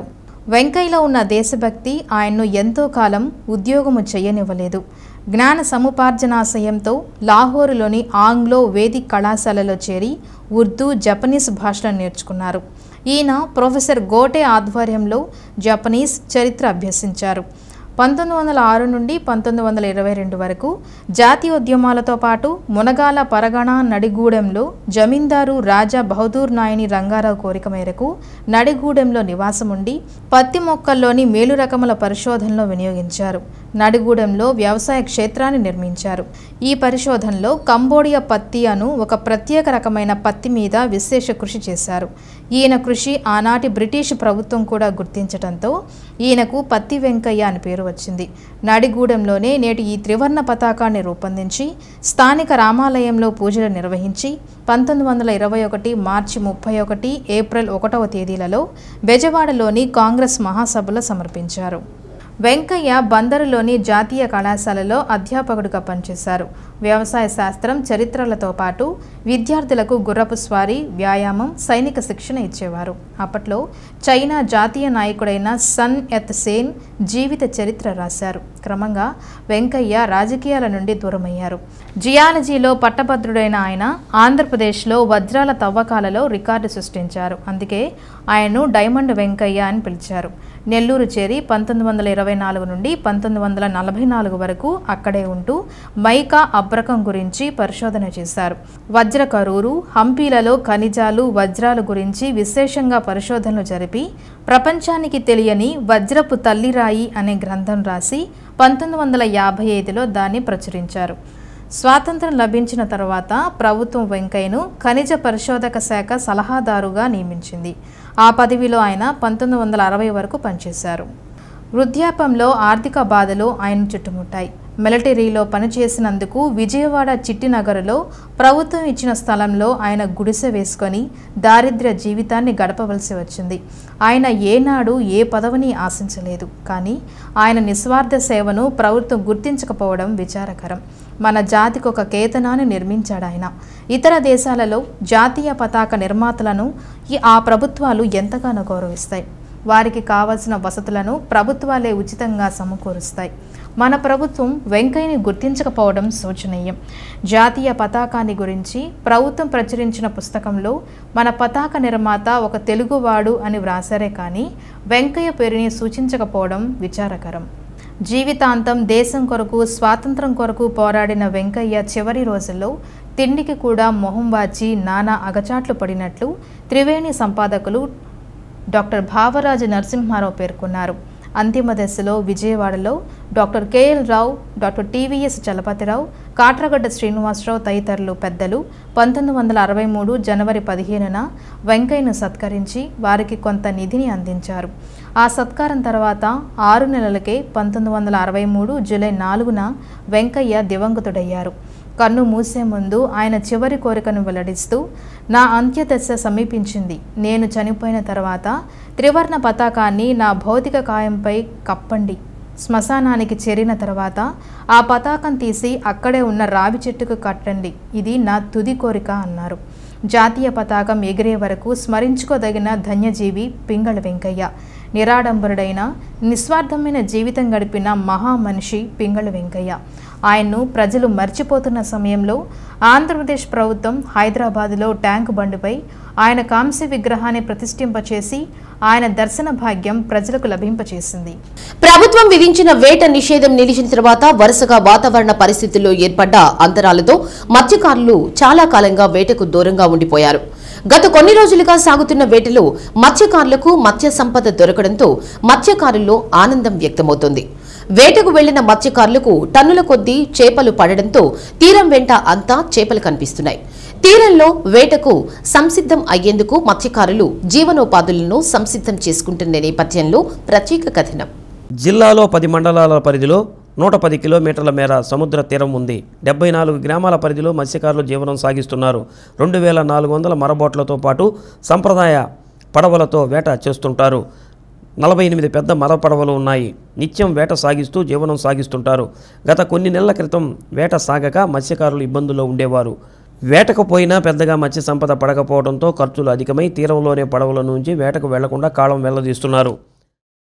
వెంకయ్యలో ఉన్న దేశభక్తి ఆయన్ను ఎంతో కాలం ఉద్యోగము చేయనివ్వలేదు జ్ఞాన సముపార్జనాశయంతో లాహోరులోని ఆంగ్లో వేదిక్ కళాశాలలో చేరి ఉర్దూ జపనీస్ భాషలను నేర్చుకున్నారు ఈయన ప్రొఫెసర్ గోటే ఆధ్వర్యంలో జపనీస్ చరిత్ర అభ్యసించారు పంతొమ్మిది వందల ఆరు నుండి పంతొమ్మిది వందల ఇరవై రెండు వరకు జాతీయోద్యమాలతో పాటు మునగాల పరగణ నడిగూడెంలో జమీందారు రాజా బహదూర్ నాయని రంగారావు కోరిక మేరకు నడిగూడెంలో నివాసం ఉండి పత్తి మొక్కల్లోని మేలు రకముల పరిశోధనలో వినియోగించారు నడిగూడెంలో వ్యవసాయ క్షేత్రాన్ని నిర్మించారు ఈ పరిశోధనలో కంబోడియా పత్తి అను ఒక ప్రత్యేక రకమైన పత్తి మీద విశేష కృషి చేశారు ఈయన కృషి ఆనాటి బ్రిటిష్ ప్రభుత్వం కూడా గుర్తించడంతో ఈయనకు పత్తి వెంకయ్య అని పేరు వచ్చింది నడిగూడెంలోనే నేటి ఈ త్రివర్ణ పతాకాన్ని రూపొందించి స్థానిక రామాలయంలో పూజలు నిర్వహించి పంతొమ్మిది వందల ఇరవై ఒకటి మార్చి ముప్పై ఒకటి ఏప్రిల్ ఒకటవ తేదీలలో బెజవాడలోని కాంగ్రెస్ మహాసభలో సమర్పించారు వెంకయ్య బందరులోని జాతీయ కళాశాలలో అధ్యాపకుడిగా పనిచేశారు వ్యవసాయ శాస్త్రం చరిత్రలతో పాటు విద్యార్థులకు గుర్రపు స్వారీ వ్యాయామం సైనిక శిక్షణ ఇచ్చేవారు అప్పట్లో చైనా జాతీయ నాయకుడైన సన్ ఎత్ సేన్ జీవిత చరిత్ర రాశారు క్రమంగా వెంకయ్య రాజకీయాల నుండి దూరమయ్యారు జియాలజీలో పట్టభద్రుడైన ఆయన ఆంధ్రప్రదేశ్లో వజ్రాల తవ్వకాలలో రికార్డు సృష్టించారు అందుకే ఆయన్ను డైమండ్ వెంకయ్య అని పిలిచారు నెల్లూరు చేరి పంతొమ్మిది వందల ఇరవై నాలుగు నుండి పంతొమ్మిది వందల నలభై నాలుగు వరకు అక్కడే ఉంటూ మైకా అబ్రకం గురించి పరిశోధన చేశారు వజ్ర కరూరు హంపీలలో ఖనిజాలు వజ్రాల గురించి విశేషంగా పరిశోధనలు జరిపి ప్రపంచానికి తెలియని వజ్రపు తల్లిరాయి అనే గ్రంథం రాసి పంతొమ్మిది వందల యాభై ఐదులో దాన్ని ప్రచురించారు స్వాతంత్రం లభించిన తర్వాత ప్రభుత్వం వెంకయ్యను ఖనిజ పరిశోధక శాఖ సలహాదారుగా నియమించింది ఆ పదవిలో ఆయన పంతొమ్మిది వందల అరవై వరకు పనిచేశారు వృద్ధాపంలో ఆర్థిక బాధలు ఆయన చుట్టుముట్టాయి మిలిటరీలో పనిచేసినందుకు విజయవాడ చిట్టినగరులో ప్రభుత్వం ఇచ్చిన స్థలంలో ఆయన గుడిసె వేసుకొని దారిద్ర్య జీవితాన్ని గడపవలసి వచ్చింది ఆయన ఏనాడు ఏ పదవిని ఆశించలేదు కానీ ఆయన నిస్వార్థ సేవను ప్రభుత్వం గుర్తించకపోవడం విచారకరం మన జాతికి ఒక కేతనాన్ని నిర్మించాడు ఆయన ఇతర దేశాలలో జాతీయ పతాక నిర్మాతలను ఈ ఆ ప్రభుత్వాలు ఎంతగానో గౌరవిస్తాయి వారికి కావలసిన వసతులను ప్రభుత్వాలే ఉచితంగా సమకూరుస్తాయి మన ప్రభుత్వం వెంకయ్యని గుర్తించకపోవడం శోచనీయం జాతీయ పతాకాన్ని గురించి ప్రభుత్వం ప్రచురించిన పుస్తకంలో మన పతాక నిర్మాత ఒక తెలుగువాడు అని వ్రాసారే కానీ వెంకయ్య పేరుని సూచించకపోవడం విచారకరం జీవితాంతం దేశం కొరకు స్వాతంత్రం కొరకు పోరాడిన వెంకయ్య చివరి రోజుల్లో తిండికి కూడా మొహం వాచి నానా అగచాట్లు పడినట్లు త్రివేణి సంపాదకులు డాక్టర్ భావరాజు నరసింహారావు పేర్కొన్నారు అంతిమ దశలో విజయవాడలో doctor KL Rao doctor TVS Chalapathirao Katragadda Srinivasarao తదితరులు పెద్దలు పంతొమ్మిది వందల అరవై మూడు జనవరి పదిహేనున వెంకయ్యను సత్కరించి వారికి కొంత నిధిని అందించారు ఆ సత్కారం తర్వాత ఆరు నెలలకే పంతొమ్మిది వందల అరవై మూడు జూలై నాలుగున వెంకయ్య దివంగతుడయ్యారు కన్ను మూసే ముందు ఆయన చివరి కోరికను వెల్లడిస్తూ నా అంత్యదశ సమీపించింది నేను చనిపోయిన తర్వాత త్రివర్ణ పతాకాన్ని నా భౌతిక కాయంపై కప్పండి శ్మశానానికి చేరిన తర్వాత ఆ పతాకం తీసి అక్కడే ఉన్న రావి చెట్టుకు కట్టండి ఇది నా తుది కోరిక అన్నారు జాతీయ పతాకం ఎగిరే వరకు స్మరించుకోదగిన ధన్యజీవి పింగళ వెంకయ్య నిరాడంబరుడైన నిస్వార్థమైన జీవితం గడిపిన మహామనిషి పింగళ వెంకయ్య ఆయన్ను ప్రజలు మర్చిపోతున్న సమయంలో ఆంధ్రప్రదేశ్ ప్రభుత్వం హైదరాబాదులో ట్యాంకు బండిపై ఆయన కాంస్య విగ్రహాన్ని ప్రతిష్ఠింపచేసి ఆయన దర్శన భాగ్యం ప్రజలకు లభింపచేసింది ప్రభుత్వం విధించిన వేట నిషేధం నిలిచిన తర్వాత వరుసగా వాతావరణ పరిస్థితుల్లో ఏర్పడ్డ అంతరాలతో మత్స్యకారులు చాలా కాలంగా వేటకు దూరంగా ఉండిపోయారు గత కొన్ని రోజులుగా సాగుతున్న వేటలో మత్స్యకారులకు మత్స్య సంపద దొరకడంతో మత్స్యకారుల్లో ఆనందం వ్యక్తమవుతోంది వేటకు వెళ్లిన మత్స్యకారులకు టన్నుల కొద్దీ చేపలు పడడంతో తీరం వెంట అంతా చేపలు కనిపిస్తున్నాయి తీరంలో వేటకు సంసిద్ధం అయ్యేందుకు మత్స్యకారులు జీవనోపాధులను సంసిద్ధం చేసుకుంటున్న నేపథ్యంలో ప్రత్యేక కథనం జిల్లాలో పది మండలాల పరిధిలో నూట పది కిలోమీటర్ల మేర సముద్ర తీరం ఉంది డెబ్బై నాలుగు గ్రామాల పరిధిలో మత్స్యకారులు జీవనం సాగిస్తున్నారు రెండు వేల నాలుగు వందల మరబోట్లతో పాటు సంప్రదాయ పడవలతో వేట చేస్తుంటారు నలభై ఎనిమిది పెద్ద మర పడవలు ఉన్నాయి నిత్యం వేట సాగిస్తూ జీవనం సాగిస్తుంటారు గత కొన్ని నెలల క్రితం వేట సాగక మత్స్యకారులు ఇబ్బందుల్లో ఉండేవారు వేటకు పోయినా పెద్దగా మత్స్య సంపద పడకపోవడంతో ఖర్చులు అధికమై తీరంలోనే పడవల నుంచి వేటకు వెళ్లకుండా కాలం వెళ్లదీస్తున్నారు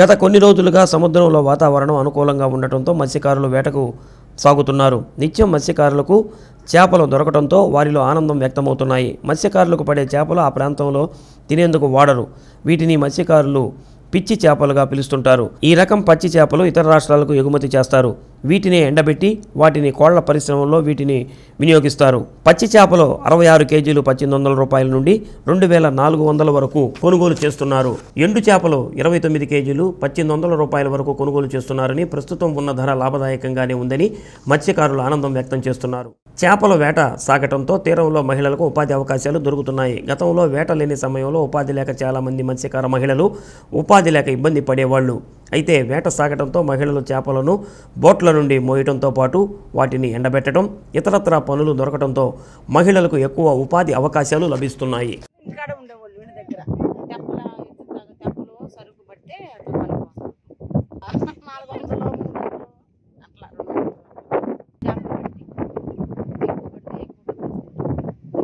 గత కొన్ని రోజులుగా సముద్రంలో వాతావరణం అనుకూలంగా ఉండటంతో మత్స్యకారులు వేటకు సాగుతున్నారు నిత్యం మత్స్యకారులకు చేపలు దొరకడంతో వారిలో ఆనందం వ్యక్తమవుతున్నాయి మత్స్యకారులకు పడే చేపలు ఆ ప్రాంతంలో తినేందుకు వాడరు వీటిని మత్స్యకారులు పిచ్చి చేపలుగా పిలుస్తుంటారు ఈ రకం పచ్చి చేపలు ఇతర రాష్ట్రాలకు ఎగుమతి చేస్తారు వీటిని ఎండబెట్టి వాటిని కోళ్ల పరిశ్రమలో వీటిని వినియోగిస్తారు పచ్చి చేపలు అరవై ఆరు కేజీలు పద్దెనిమిది వందల రూపాయల నుండి రెండు వేల నాలుగు వందల వరకు కొనుగోలు చేస్తున్నారు ఎండు చేపలు ఇరవై తొమ్మిది కేజీలు పద్దెనిమిది వందల రూపాయల వరకు కొనుగోలు చేస్తున్నారని ప్రస్తుతం ఉన్న ధర లాభదాయకంగానే ఉందని మత్స్యకారులు ఆనందం వ్యక్తం చేస్తున్నారు చేపల వేట సాగటంతో తీరంలో మహిళలకు ఉపాధి అవకాశాలు దొరుకుతున్నాయి గతంలో వేట లేని సమయంలో ఉపాధి లేక చాలామంది మత్స్యకార మహిళలు ఉపాధి లేక ఇబ్బంది పడేవాళ్ళు అయితే వేట సాగటంతో మహిళలు చేపలను బోట్ల నుండి మోయటంతో పాటు వాటిని ఎండబెట్టడం ఇతరత్రా పనులు దొరకడంతో మహిళలకు ఎక్కువ ఉపాధి అవకాశాలు లభిస్తున్నాయి ఇంటికాడ ఉండేవాళ్ళు వీళ్ళ దగ్గర తెప్పల తెప్పలు సరుకు పడితే అట్లా నాలుగు వందలు మూడు వందలు అట్లా రెండు వందలు చేపలు పట్టి ఎక్కువ పడితే ఎక్కువ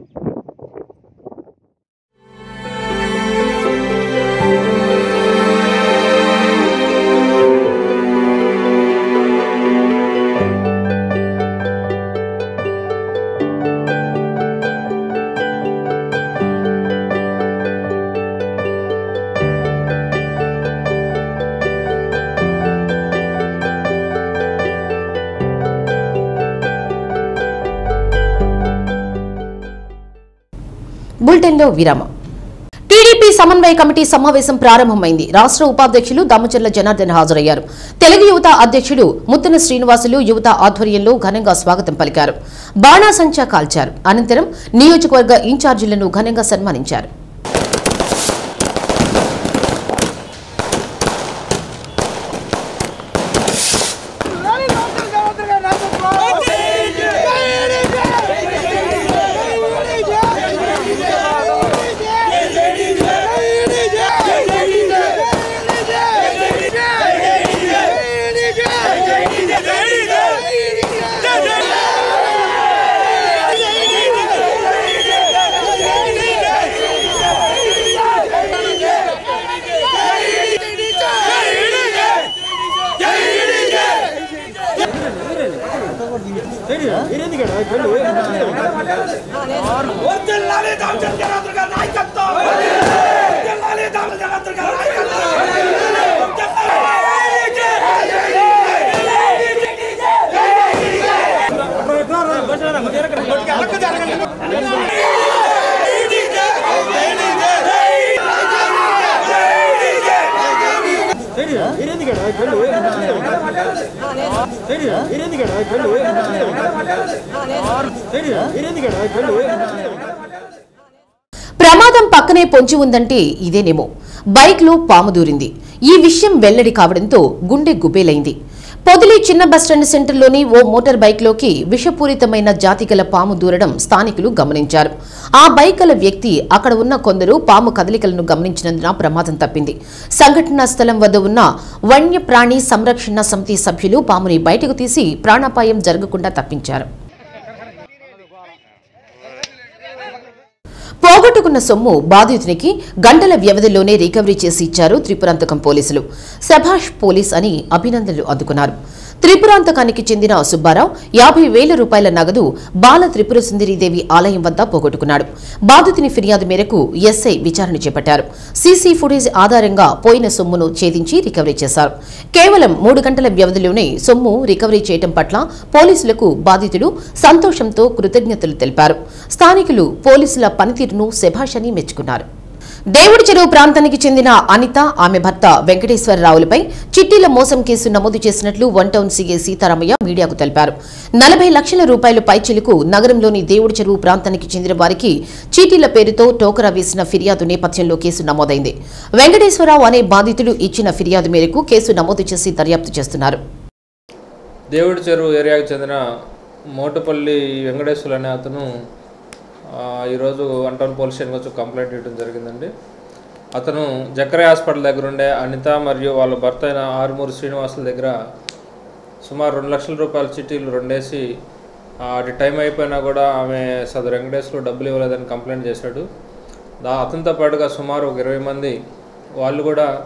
బులెటిన్లో విరామం టీడీపీ సమన్వయ కమిటీ సమావేశం ప్రారంభమైంది రాష్ట్ర ఉపాధ్యక్షులు దామచర్ల జనార్దన్ హాజరయ్యారు తెలుగు యువత అధ్యక్షుడు ముత్తన శ్రీనివాసులు యువత ఆధ్వర్యంలో ఘనంగా స్వాగతం పలికారు బాణాసంచా కాల్చారు అనంతరం నియోజకవర్గ ఇన్ఛార్జీలను ఘనంగా సన్మానించారు ప్రమాదం పక్కనే పొంచి ఉందంటే ఇదేనేమో బైక్లో పాము దూరింది ఈ విషయం వెల్లడి కావడంతో గుండె గుబేలైంది పొదిలి చిన్న బస్టాండ్ సెంటర్లోని ఓ మోటార్ బైక్లోకి విషపూరితమైన జాతిగల పాము దూరడం స్థానికులు గమనించారు ఆ బైక్ గల వ్యక్తి అక్కడ ఉన్న కొందరు పాము కదలికలను గమనించినందున ప్రమాదం తప్పింది సంఘటనా స్థలం వద్ద ఉన్న వన్యప్రాణి సంరక్షణ సమితి సభ్యులు పాముని బయటకు తీసి ప్రాణాపాయం జరగకుండా తప్పించారు పోగొట్టుకున్న సొమ్ము బాధితునికి గంటల వ్యవధిలోనే రికవరీ చేసి ఇచ్చారు త్రిపురాంతకం పోలీసులు సభాష్ పోలీస్ అని అభినందనలు అందుకున్నారు త్రిపురాంతకానికి చెందిన సుబ్బారావు యాభై వేల రూపాయల నగదు బాల త్రిపుర సుందరీదేవి ఆలయం వద్ద పోగొట్టుకున్నాడు బాధితుని ఫిర్యాదు మేరకు ఎస్ఐ విచారణ చేపట్టారు సీసీ ఫుటేజ్ ఆధారంగా పోయిన సొమ్మును ఛేదించి రికవరీ చేశారు కేవలం మూడు గంటల వ్యవధిలోనే సొమ్ము రికవరీ చేయడం పట్ల పోలీసులకు బాధితుడు సంతోషంతో కృతజ్ఞతలు తెలిపారు స్థానికులు పోలీసుల పనితీరును శభాషని మెచ్చుకున్నారు దేవుడి చెరువు ప్రాంతానికి చెందిన అనిత ఆమె భర్త వెంకటేశ్వరరావులపై చిట్టీల మోసం కేసు నమోదు చేసినట్లు వన్ టౌన్ సీఏ సీతారామయ్య మీడియాకు తెలిపారు నలభై లక్షల రూపాయల పైచిలుకు నగరంలోని దేవుడి చెరువు ప్రాంతానికి చెందిన వారికి చీటీల పేరుతో టోకరా వేసిన ఫిర్యాదు నేపథ్యంలో కేసు నమోదైంది వెంకటేశ్వరరావు అనే బాధితుడు ఇచ్చిన ఫిర్యాదు మేరకు కేసు నమోదు చేసి దర్యాప్తు చేస్తున్నారు దేవుడి చెరువు ఏరియాకు చెందిన మోటుపల్లి వెంకటేశ్వరులు అనే అతను ఆ, ఈరోజు వన్ టౌన్ పోలీస్ స్టేషన్కి వచ్చి కంప్లైంట్ ఇవ్వడం జరిగిందండి అతను జక్కరే హాస్పిటల్ దగ్గర ఉండే అనిత మరియు వాళ్ళ భర్త అయిన ఆరుమూరు శ్రీనివాసుల దగ్గర సుమారు రెండు లక్షల రూపాయల చిట్టీలు రెండేసి ఆ, అది టైం అయిపోయినా కూడా ఆమె సదరు వెంకటేశ్వరులు డబ్బులు ఇవ్వలేదని కంప్లైంట్ చేశాడు దా అతనితో పాటుగా సుమారు ఒక ఇరవై మంది వాళ్ళు కూడా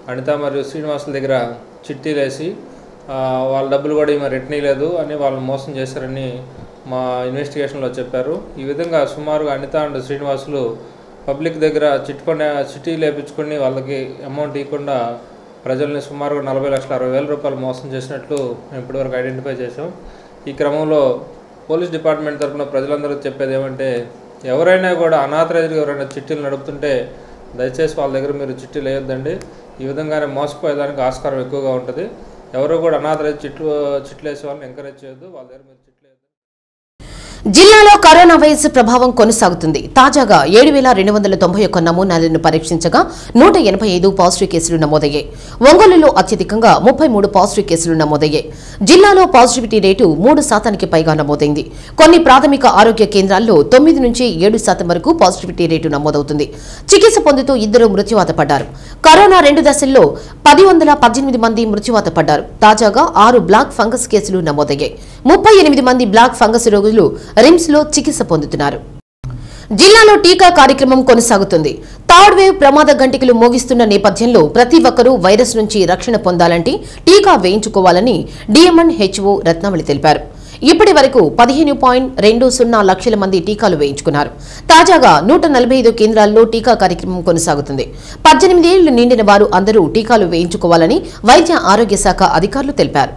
అనిత మరియు శ్రీనివాసుల దగ్గర చిట్టీలు వేసి ఆ, వాళ్ళ డబ్బులు కూడా ఈమె రిటర్న్ లేదు అని వాళ్ళని మోసం చేశారని మా ఇన్వెస్టిగేషన్లో చెప్పారు ఈ విధంగా సుమారుగా అనిత అండ్ శ్రీనివాసులు పబ్లిక్ దగ్గర చిట్టుకొని చిట్టి లేపించుకొని వాళ్ళకి అమౌంట్ ఇవ్వకుండా ప్రజల్ని సుమారుగా నలభై లక్షల అరవై వేల రూపాయలు మోసం చేసినట్లు మేము ఇప్పటివరకు ఐడెంటిఫై చేసాం ఈ క్రమంలో పోలీస్ డిపార్ట్మెంట్ తరఫున ప్రజలందరూ చెప్పేది ఏమంటే ఎవరైనా కూడా అనాథరైజ్గా ఎవరైనా చిట్టీలు నడుపుతుంటే దయచేసి వాళ్ళ దగ్గర మీరు చిట్టీలు వేయొద్దండి ఈ విధంగానే మోసపోయేదానికి ఆస్కారం ఎక్కువగా ఉంటుంది ఎవరు కూడా అనాథరైజ్ చిట్లు చిట్లు వేసే వాళ్ళని ఎంకరేజ్ చేయొద్దు వాళ్ళ దగ్గర మీరు చిట్లు వేయొద్దు. జిల్లాలో కరోనా వైరస్ ప్రభావం కొనసాగుతుంది తాజాగా ఏడు వేల రెండు వందల తొంభై ఒక్క నమూనాలను పరీక్షించగా నూట ఎనభై ఐదు పాజిటివ్ కేసులు నమోదయ్యాయి ఒంగోలులో అత్యధికంగా ముప్పై మూడు పాజిటివ్ కేసులు నమోదయ్యాయి జిల్లాలో పాజిటివిటీ రేటు మూడు శాతానికి పైగా నమోదైంది కొన్ని ప్రాథమిక ఆరోగ్య కేంద్రాల్లో తొమ్మిది నుంచి ఏడు శాతం వరకు పాజిటివిటీ రేటు నమోదవుతుంది చికిత్స పొందుతూ ఇద్దరు మృత్యువాత పడ్డారు కరోనా రెండు దశల్లో పది వందల పద్దెనిమిది మంది మృత్యువాత పడ్డారు తాజాగా ఆరు బ్లాక్ ఫంగస్ కేసులు నమోదయ్యాయి ముప్పై ఎనిమిది మంది బ్లాక్ ఫంగస్ రోగులు రిమ్స్ లో చికిత్స పొందుతున్నారు జిల్లాలో టీకా కార్యక్రమం కొనసాగుతుంది థర్డ్ వేవ్ ప్రమాద గంటికలు మోగిస్తున్న నేపథ్యంలో ప్రతి ఒక్కరూ వైరస్ నుంచి రక్షణ పొందాలంటే టీకా వేయించుకోవాలని డిఎంఎన్ హెచ్ఓ రత్నావళి తెలిపారు ఇప్పటి వరకు పదిహేను పాయింట్ రెండు సున్నా లక్షల మంది టీకాలు వేయించుకున్నారు తాజాగా నూట నలభై ఐదు కేంద్రాల్లో టీకా కార్యక్రమం కొనసాగుతుంది పద్దెనిమిది ఏళ్లు నిండిన వారు అందరూ టీకాలు వేయించుకోవాలని వైద్య ఆరోగ్య శాఖ అధికారులు తెలిపారు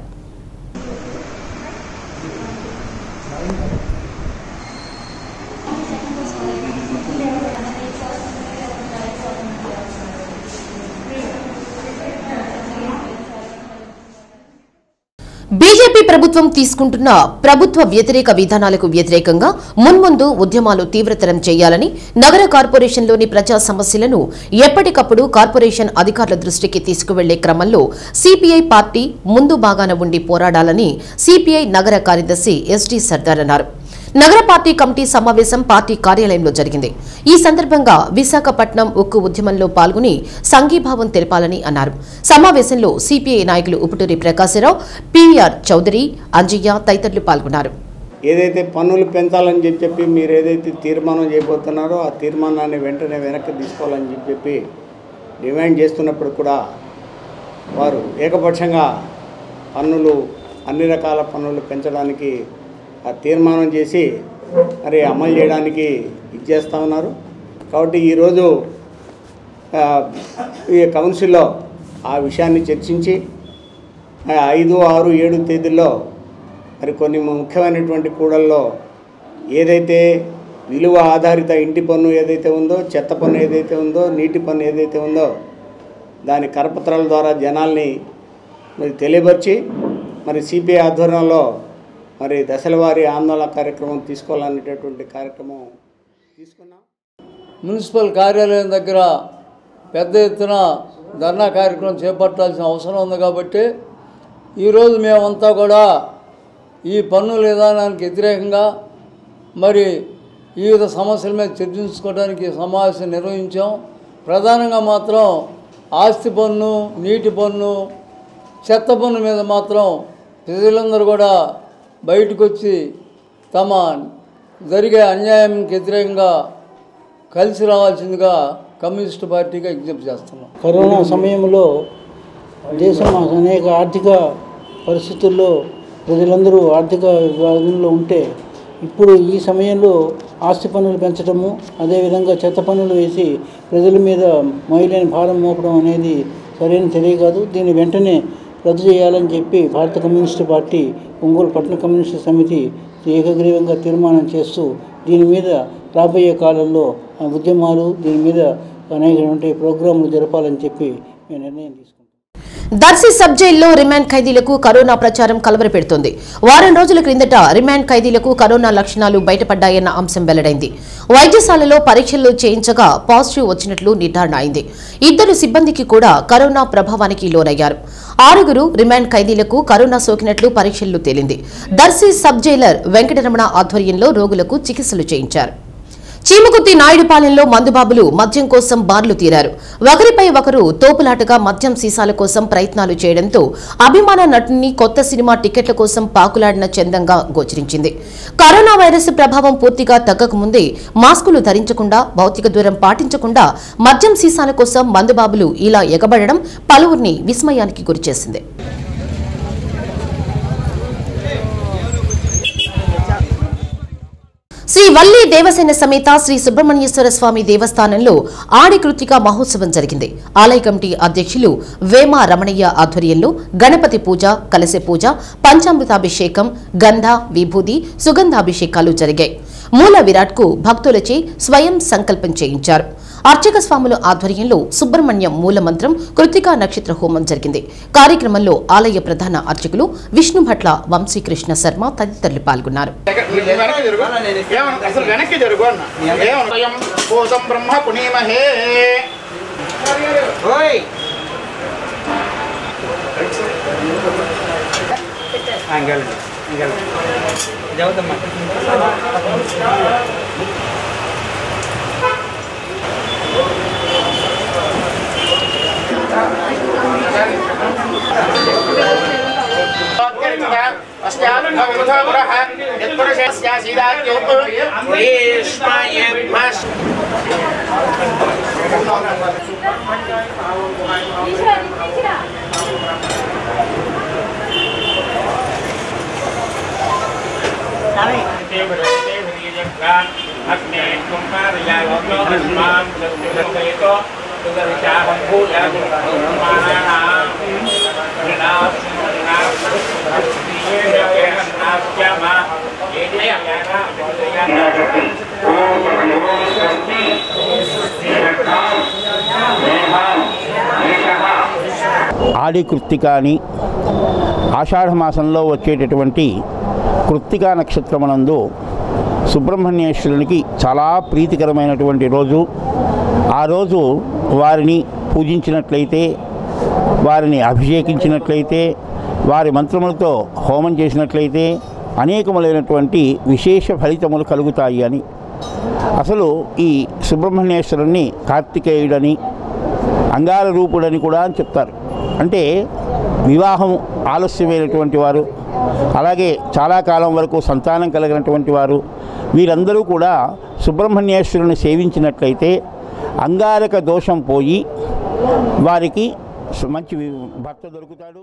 బీజేపీ ప్రభుత్వం తీసుకుంటున్న ప్రభుత్వ వ్యతిరేక విధానాలకు వ్యతిరేకంగా మున్ముందు ఉద్యమాలు తీవ్రతరం చేయాలని నగర కార్పొరేషన్లోని ప్రజా సమస్యలను ఎప్పటికప్పుడు కార్పొరేషన్ అధికారుల దృష్టికి తీసుకువెళ్లే క్రమంలో సిపిఐ పార్టీ ముందు భాగాన ఉండి పోరాడాలని సిపిఐ నగర కార్యదర్శి ఎస్టీ సర్దార్ అన్నారు నగర పార్టీ కమిటీ సమావేశం పార్టీ కార్యాలయంలో జరిగింది ఈ సందర్భంగా విశాఖపట్నం ఉక్కు ఉద్యమంలో పాల్గొని సంఘీభావం తెలపాలని అన్నారు సమావేశంలో సిపిఐ నాయకులు ఉపటూరి ప్రకాశరావు పివిఆర్ చౌదరి అంజయ్య తదితరులు పాల్గొన్నారు ఏదైతే పన్నులు పెంచాలని చెప్పి చెప్పి మీరు ఏదైతే తీర్మానం చేయబోతున్నారో ఆ తీర్మానాన్ని వెంటనే వెనక్కి తీసుకోవాలని చెప్పి చెప్పి డిమాండ్ చేస్తున్నప్పుడు కూడా వారు ఏకపక్షంగా పన్నులు అన్ని రకాల పన్నులు పెంచడానికి ఆ తీర్మానం చేసి మరి అమలు చేయడానికి ఇచ్చేస్తూ ఉన్నారు కాబట్టి ఈరోజు ఆ, ఈ కౌన్సిల్లో ఆ విషయాన్ని చర్చించి ఆ, ఐదు ఆరు ఏడు తేదీల్లో మరి కొన్ని ముఖ్యమైనటువంటి కూడల్లో ఏదైతే విలువ ఆధారిత ఇంటి పన్ను ఏదైతే ఉందో చెత్త పన్ను ఏదైతే ఉందో నీటి పన్ను ఏదైతే ఉందో దాని కరపత్రాల ద్వారా జనాల్ని మరి తెలియపరిచి మరి సిపిఐ ఆధ్వర్యంలో మరి దశల వారీ ఆందోళన కార్యక్రమం తీసుకోవాలనేటటువంటి కార్యక్రమం తీసుకున్నాం మున్సిపల్ కార్యాలయం దగ్గర పెద్ద ఎత్తున ధర్నా కార్యక్రమం చేపట్టాల్సిన అవసరం ఉంది కాబట్టి ఈరోజు మేమంతా కూడా ఈ పన్నుల విధానానికి వ్యతిరేకంగా మరి వివిధ సమస్యల మీద చర్చించుకోవడానికి ఈ సమావేశం నిర్వహించాం ప్రధానంగా మాత్రం ఆస్తి పన్ను నీటి పన్ను చెత్త పన్ను మీద మాత్రం ప్రజలందరూ కూడా బయటకు వచ్చి తమ జరిగే అన్యాయంకి వ్యతిరేకంగా కలిసి రావాల్సిందిగా కమ్యూనిస్టు పార్టీగా విజ్ఞప్తి చేస్తున్నాం కరోనా సమయంలో దేశం అనేక ఆర్థిక పరిస్థితుల్లో ప్రజలందరూ ఆర్థిక విభాగంలో ఉంటే ఇప్పుడు ఈ సమయంలో ఆస్తి పన్నులు పెంచడము అదేవిధంగా చెత్త పన్నులు వేసి ప్రజల మీద మైలేని భారం మోపడం అనేది సరైన చర్య కాదు దీన్ని వెంటనే రద్దు చేయాలని చెప్పి భారత కమ్యూనిస్టు పార్టీ ఒంగోలు పట్టణ కమ్యూనిస్టు సమితి ఏకగ్రీవంగా తీర్మానం చేస్తూ దీని మీద రాబోయే కాలంలో ఆ ఉద్యమాలు దీని మీద అనేకటువంటి ప్రోగ్రాములు జరపాలని చెప్పి మేము నిర్ణయం తీసుకున్నాం దర్శి సబ్ జైల్లో రిమాండ్ ఖైదీలకు కరోనా ప్రచారం కలవరపెడుతోంది వారం రోజుల క్రిందట రిమాండ్ ఖైదీలకు కరోనా లక్షణాలు బయటపడ్డాయన్న అంశం వెల్లడైంది వైద్యశాలలో పరీక్షలు చేయించగా పాజిటివ్ వచ్చినట్లు నిర్ధారణ అయింది ఇద్దరు సిబ్బందికి కూడా కరోనా ప్రభావానికి లోనయ్యారు ఆరుగురు రిమాండ్ ఖైదీలకు కరోనా సోకినట్లు పరీక్షల్లో తేలింది దర్శి సబ్ జైలర్ వెంకటరమణ ఆధ్వర్యంలో రోగులకు చికిత్సలు చేయించారు చీమకుర్తి నాయుడుపాలెంలో మందుబాబులు మద్యం కోసం బార్లు తీరారు ఒకరిపై ఒకరు తోపులాటగా మద్యం సీసాల కోసం ప్రయత్నాలు చేయడంతో అభిమాన నటుని కొత్త సినిమా టికెట్ల కోసం పాకులాడిన చందంగా గోచరించింది కరోనా వైరస్ ప్రభావం పూర్తిగా తగ్గకముందే మాస్కులు ధరించకుండా భౌతిక దూరం పాటించకుండా మద్యం సీసాల కోసం మందుబాబులు ఇలా ఎగబడడం పలువురిని విస్మయానికి గురిచేసింది శ్రీ వల్లి దేవసేన సమేత శ్రీ సుబ్రహ్మణ్యేశ్వర స్వామి దేవస్థానంలో ఆడి కృతిక మహోత్సవం జరిగింది ఆలయ కమిటీ అధ్యక్షులు వేమ రమణయ్య ఆధ్వర్యంలో గణపతి పూజ కలశ పూజ పంచామృతాభిషేకం గంధ విభూది సుగంధాభిషేకాలు జరిగాయి మూల విరాట్కు భక్తులచే స్వయం సంకల్పం చేయించారు అర్చక స్వాముల ఆధ్వర్యంలో సుబ్రహ్మణ్యం మూల మంత్రం కృతికా నక్షత్ర హోమం జరిగింది కార్యక్రమంలో ఆలయ ప్రధాన అర్చకులు విష్ణుభట్ల వంశీకృష్ణ శర్మ తదితరులు పాల్గొన్నారు అసలు వెనక్కి జరుగు అన్న ఏమన్నా భూతం బ్రహ్మ పుణీమహే ఓయ్ ఆడి కృత్తిక అని ఆషాఢ మాసంలో వచ్చేటటువంటి కృత్తికా నక్షత్రమనందు సుబ్రహ్మణ్యేశ్వరునికి చాలా ప్రీతికరమైనటువంటి రోజు ఆ రోజు వారిని పూజించినట్లయితే వారిని అభిషేకించినట్లయితే వారి మంత్రములతో హోమం చేసినట్లయితే అనేకములైనటువంటి విశేష ఫలితములు కలుగుతాయి అని అసలు ఈ సుబ్రహ్మణ్యేశ్వరుణ్ణి కార్తికేయుడని అంగార రూపుడని కూడా అని చెప్తారు అంటే వివాహం ఆలస్యమైనటువంటి వారు అలాగే చాలా కాలం వరకు సంతానం కలిగినటువంటి వారు వీరందరూ కూడా సుబ్రహ్మణ్యేశ్వరుని సేవించినట్లయితే అంగారక దోషం పోయి వారికి మంచి భర్త దొరుకుతాడు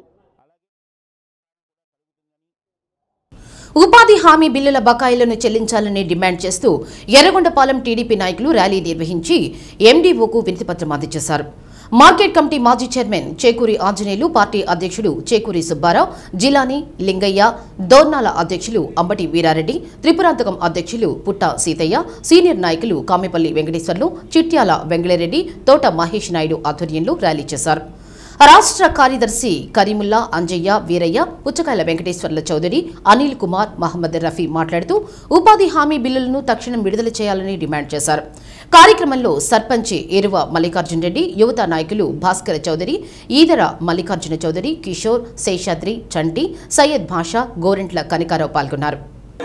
ఉపాధి హామీ బిల్లుల బకాయిలను చెల్లించాలని డిమాండ్ చేస్తూ ఎర్రగొండపాలెం టీడీపీ నాయకులు ర్యాలీ నిర్వహించి ఎండీఓకు వినతిపత్రం అందజేశారు మార్కెట్ కమిటీ మాజీ చైర్మన్ చేకూరి ఆంజనేయులు పార్టీ అధ్యక్షుడు చేకూరి సుబ్బారావు జిలాని లింగయ్య దోర్నాల అధ్యక్షులు అంబటి వీరారెడ్డి త్రిపురాంతకం అధ్యక్షులు పుట్ట సీతయ్య సీనియర్ నాయకులు కామెపల్లి వెంకటేశ్వర్లు చిట్యాల వెంగళరెడ్డి తోట మహేష్ నాయుడు ఆధ్వర్యంలో ర్యాలీ చేశారు రాష్ట్ర కార్యదర్శి కరీముల్లా అంజయ్య వీరయ్య పుచ్చకాయల వెంకటేశ్వర్ల చౌదరి అనిల్ కుమార్ మహమ్మద్ రఫీ మాట్లాడుతూ ఉపాధి హామీ బిల్లులను తక్షణం విడుదల చేయాలని డిమాండ్ చేశారు కార్యక్రమంలో సర్పంచ్ ఎరువ మల్లికార్జున రెడ్డి యువత నాయకులు భాస్కర చౌదరి ఈదర మల్లికార్జున చౌదరి కిషోర్ శేషాద్రి చంటి సయ్యద్ భాషా గోరెంట్ల కనికారావు పాల్గొన్నారు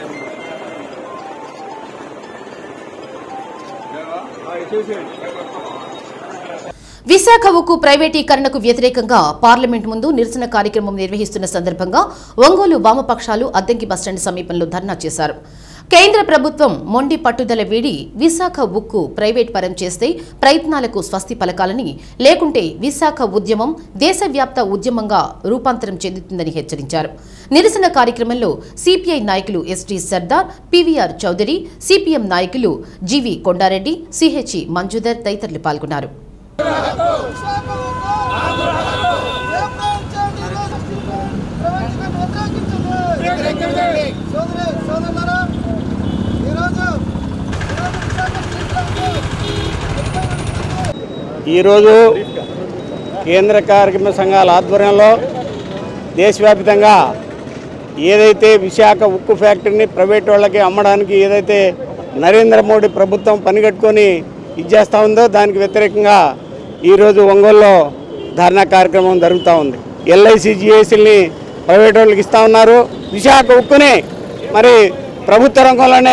విశాఖ ఉక్కు ప్రైవేటీకరణకు వ్యతిరేకంగా పార్లమెంట్ ముందు నిరసన కార్యక్రమం నిర్వహిస్తున్న సందర్భంగా ఒంగోలు వామపక్షాలు అద్దంకి బస్టాండ్ సమీపంలో ధర్నా చేశారు కేంద్ర ప్రభుత్వం మొండి పట్టుదల వీడి విశాఖ ఉక్కు ప్రైవేట్ పరం చేస్తే ప్రయత్నాలకు స్వస్తి పలకాలని లేకుంటే విశాఖ ఉద్యమం దేశవ్యాప్త ఉద్యమంగా రూపాంతరం చెందుతుందని హెచ్చరించారు నిరసన కార్యక్రమంలో సిపిఐ నాయకులు ST Sardar PVR Chowdary CPM నాయకులు జీవి కొండారెడ్డి సిహెచ్ఈ మంజుదర్ తదితరులు పాల్గొన్నారు ఈరోజు కేంద్ర కార్మిక సంఘాల ఆధ్వర్యంలో దేశవ్యాప్తంగా ఏదైతే విశాఖ ఉక్కు ఫ్యాక్టరీని ప్రైవేట్ వాళ్ళకి అమ్మడానికి ఏదైతే నరేంద్ర మోడీ ప్రభుత్వం పనిగట్టుకొని ఇచ్చేస్తూ ఉందో దానికి వ్యతిరేకంగా ఈరోజు ఒంగోలులో ధర్నా కార్యక్రమం జరుగుతూ ఉంది ఎల్ఐసి జిఎస్సీని ప్రైవేట్ వాళ్ళకి ఇస్తూ ఉన్నారు విశాఖ ఉక్కుని మరి ప్రభుత్వ రంగంలోనే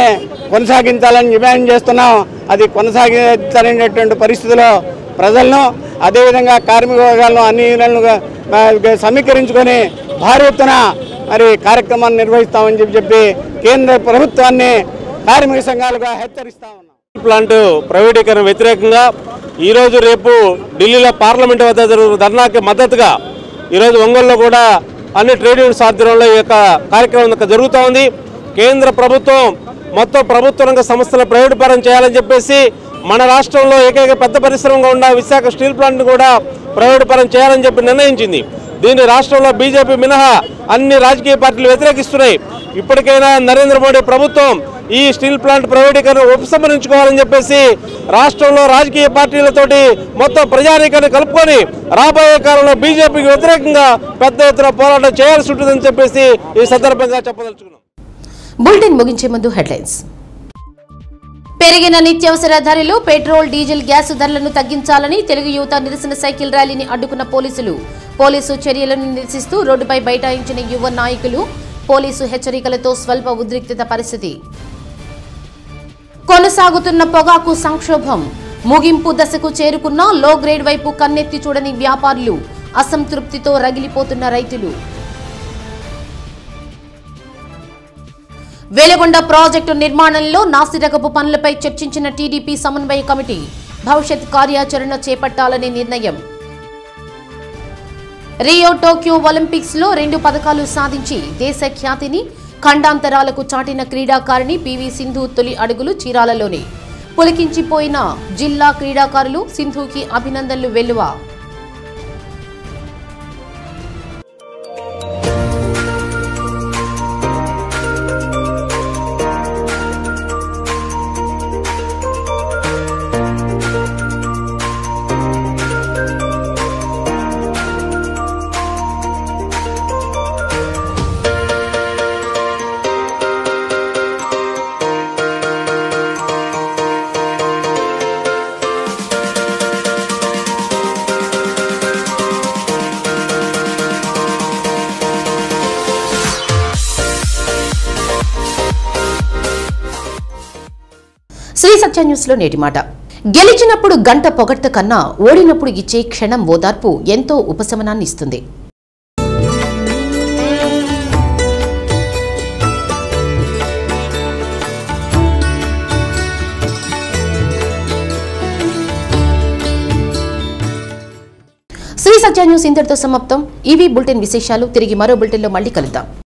కొనసాగించాలని డిమాండ్ చేస్తున్నాం అది కొనసాగించాలనేటువంటి పరిస్థితిలో ప్రజలను అదేవిధంగా కార్మిక వర్గాలను అన్ని యూనియన్లుగా ఆ, సమీకరించుకొని భారీ ఎత్తున మరి కార్యక్రమాన్ని నిర్వహిస్తామని చెప్పి చెప్పి కేంద్ర ప్రభుత్వాన్ని కార్మిక సంఘాలుగా హెచ్చరిస్తాం ప్లాంట్ ప్రైవేటీకరణ వ్యతిరేకంగా ఈరోజు రేపు ఢిల్లీలో పార్లమెంట్ వద్ద జరుగుతున్న ధర్నాకి మద్దతుగా ఈరోజు ఒంగోలులో కూడా అన్ని ట్రేడ్ యూనియన్స్ ఆధ్వర్యంలో ఈ యొక్క కార్యక్రమం యొక్క జరుగుతూ ఉంది కేంద్ర ప్రభుత్వం మొత్తం ప్రభుత్వ రంగ సంస్థల ప్రైవేట్ పరం చేయాలని చెప్పేసి మన రాష్ట్రంలో ఏకైక పెద్ద పరిశ్రమగా ఉన్న విశాఖ స్టీల్ ప్లాంట్ను కూడా ప్రైవేట్ పరం చేయాలని చెప్పి నిర్ణయించింది దీన్ని రాష్ట్రంలో బీజేపీ మినహా అన్ని రాజకీయ పార్టీలు వ్యతిరేకిస్తున్నాయి ఇప్పటికైనా నరేంద్ర మోడీ ప్రభుత్వం ఈ స్టీల్ ప్లాంట్ ప్రైవేటీకరణ ఉపసంహరించుకోవాలని చెప్పేసి రాష్ట్రంలో రాజకీయ పార్టీలతోటి మొత్తం ప్రజానీకాన్ని కలుపుకొని రాబోయే కాలంలో బీజేపీకి వ్యతిరేకంగా పెద్ద ఎత్తున పోరాటం చేయాల్సి ఉంటుందని చెప్పేసి ఈ సందర్భంగా చెప్పదలుచుకున్నాం బులెటిన్ ముగించే ముందు హెడ్లైన్స్ పెరిగిన నిత్యావసర ధరలు పెట్రోల్ డీజిల్ గ్యాస్ ధరలను తగ్గించాలని తెలుగు యువత నిరసన సైకిల్ ర్యాలీని అడ్డుకున్న పోలీసులు పోలీసు చర్యలను నిరసిస్తూ రోడ్డుపై బైఠాయించిన యువ నాయకులు పోలీసు హెచ్చరికలతో స్వల్ప ఉద్రిక్తత పరిస్థితి కొనసాగుతున్న పొగాకు సంక్షోభం ముగింపు దశకు చేరుకున్న లో గ్రేడ్ వైపు కన్నెత్తి చూడని వ్యాపారులు అసంతృప్తితో రగిలిపోతున్న రైతులు వెలుగొండ ప్రాజెక్టు నిర్మాణంలో నాసిరకపు పనులపై చర్చించిన టీడీపీ సమన్వయ కమిటీ భవిష్యత్ కార్యాచరణ చేపట్టాలనే నిర్ణయం రియో టోక్యో ఒలింపిక్స్ లో రెండు పథకాలు సాధించి దేశ ఖ్యాతిని ఖండాంతరాలకు చాటిన క్రీడాకారిణి పివి సింధు తొలి అడుగులు చీరాలలోనే పులికించిపోయిన జిల్లా క్రీడాకారులు సింధుకి అభినందనలు వెల్లువ శ్రీ సత్య న్యూస్ లో నేటి మాట గెలిచినప్పుడు గంట పొగడ్త కన్నా ఓడినప్పుడు ఇచ్చే క్షణం ఓదార్పు ఎంతో ఉపశమనాన్ని ఇస్తుంది శ్రీ సత్య న్యూస్ ఇంతటితో సమాప్తం ఇవి బులెటిన్ విశేషాలు తిరిగి మరో బులెటిన్లో మళ్ళీ కలుద్దాం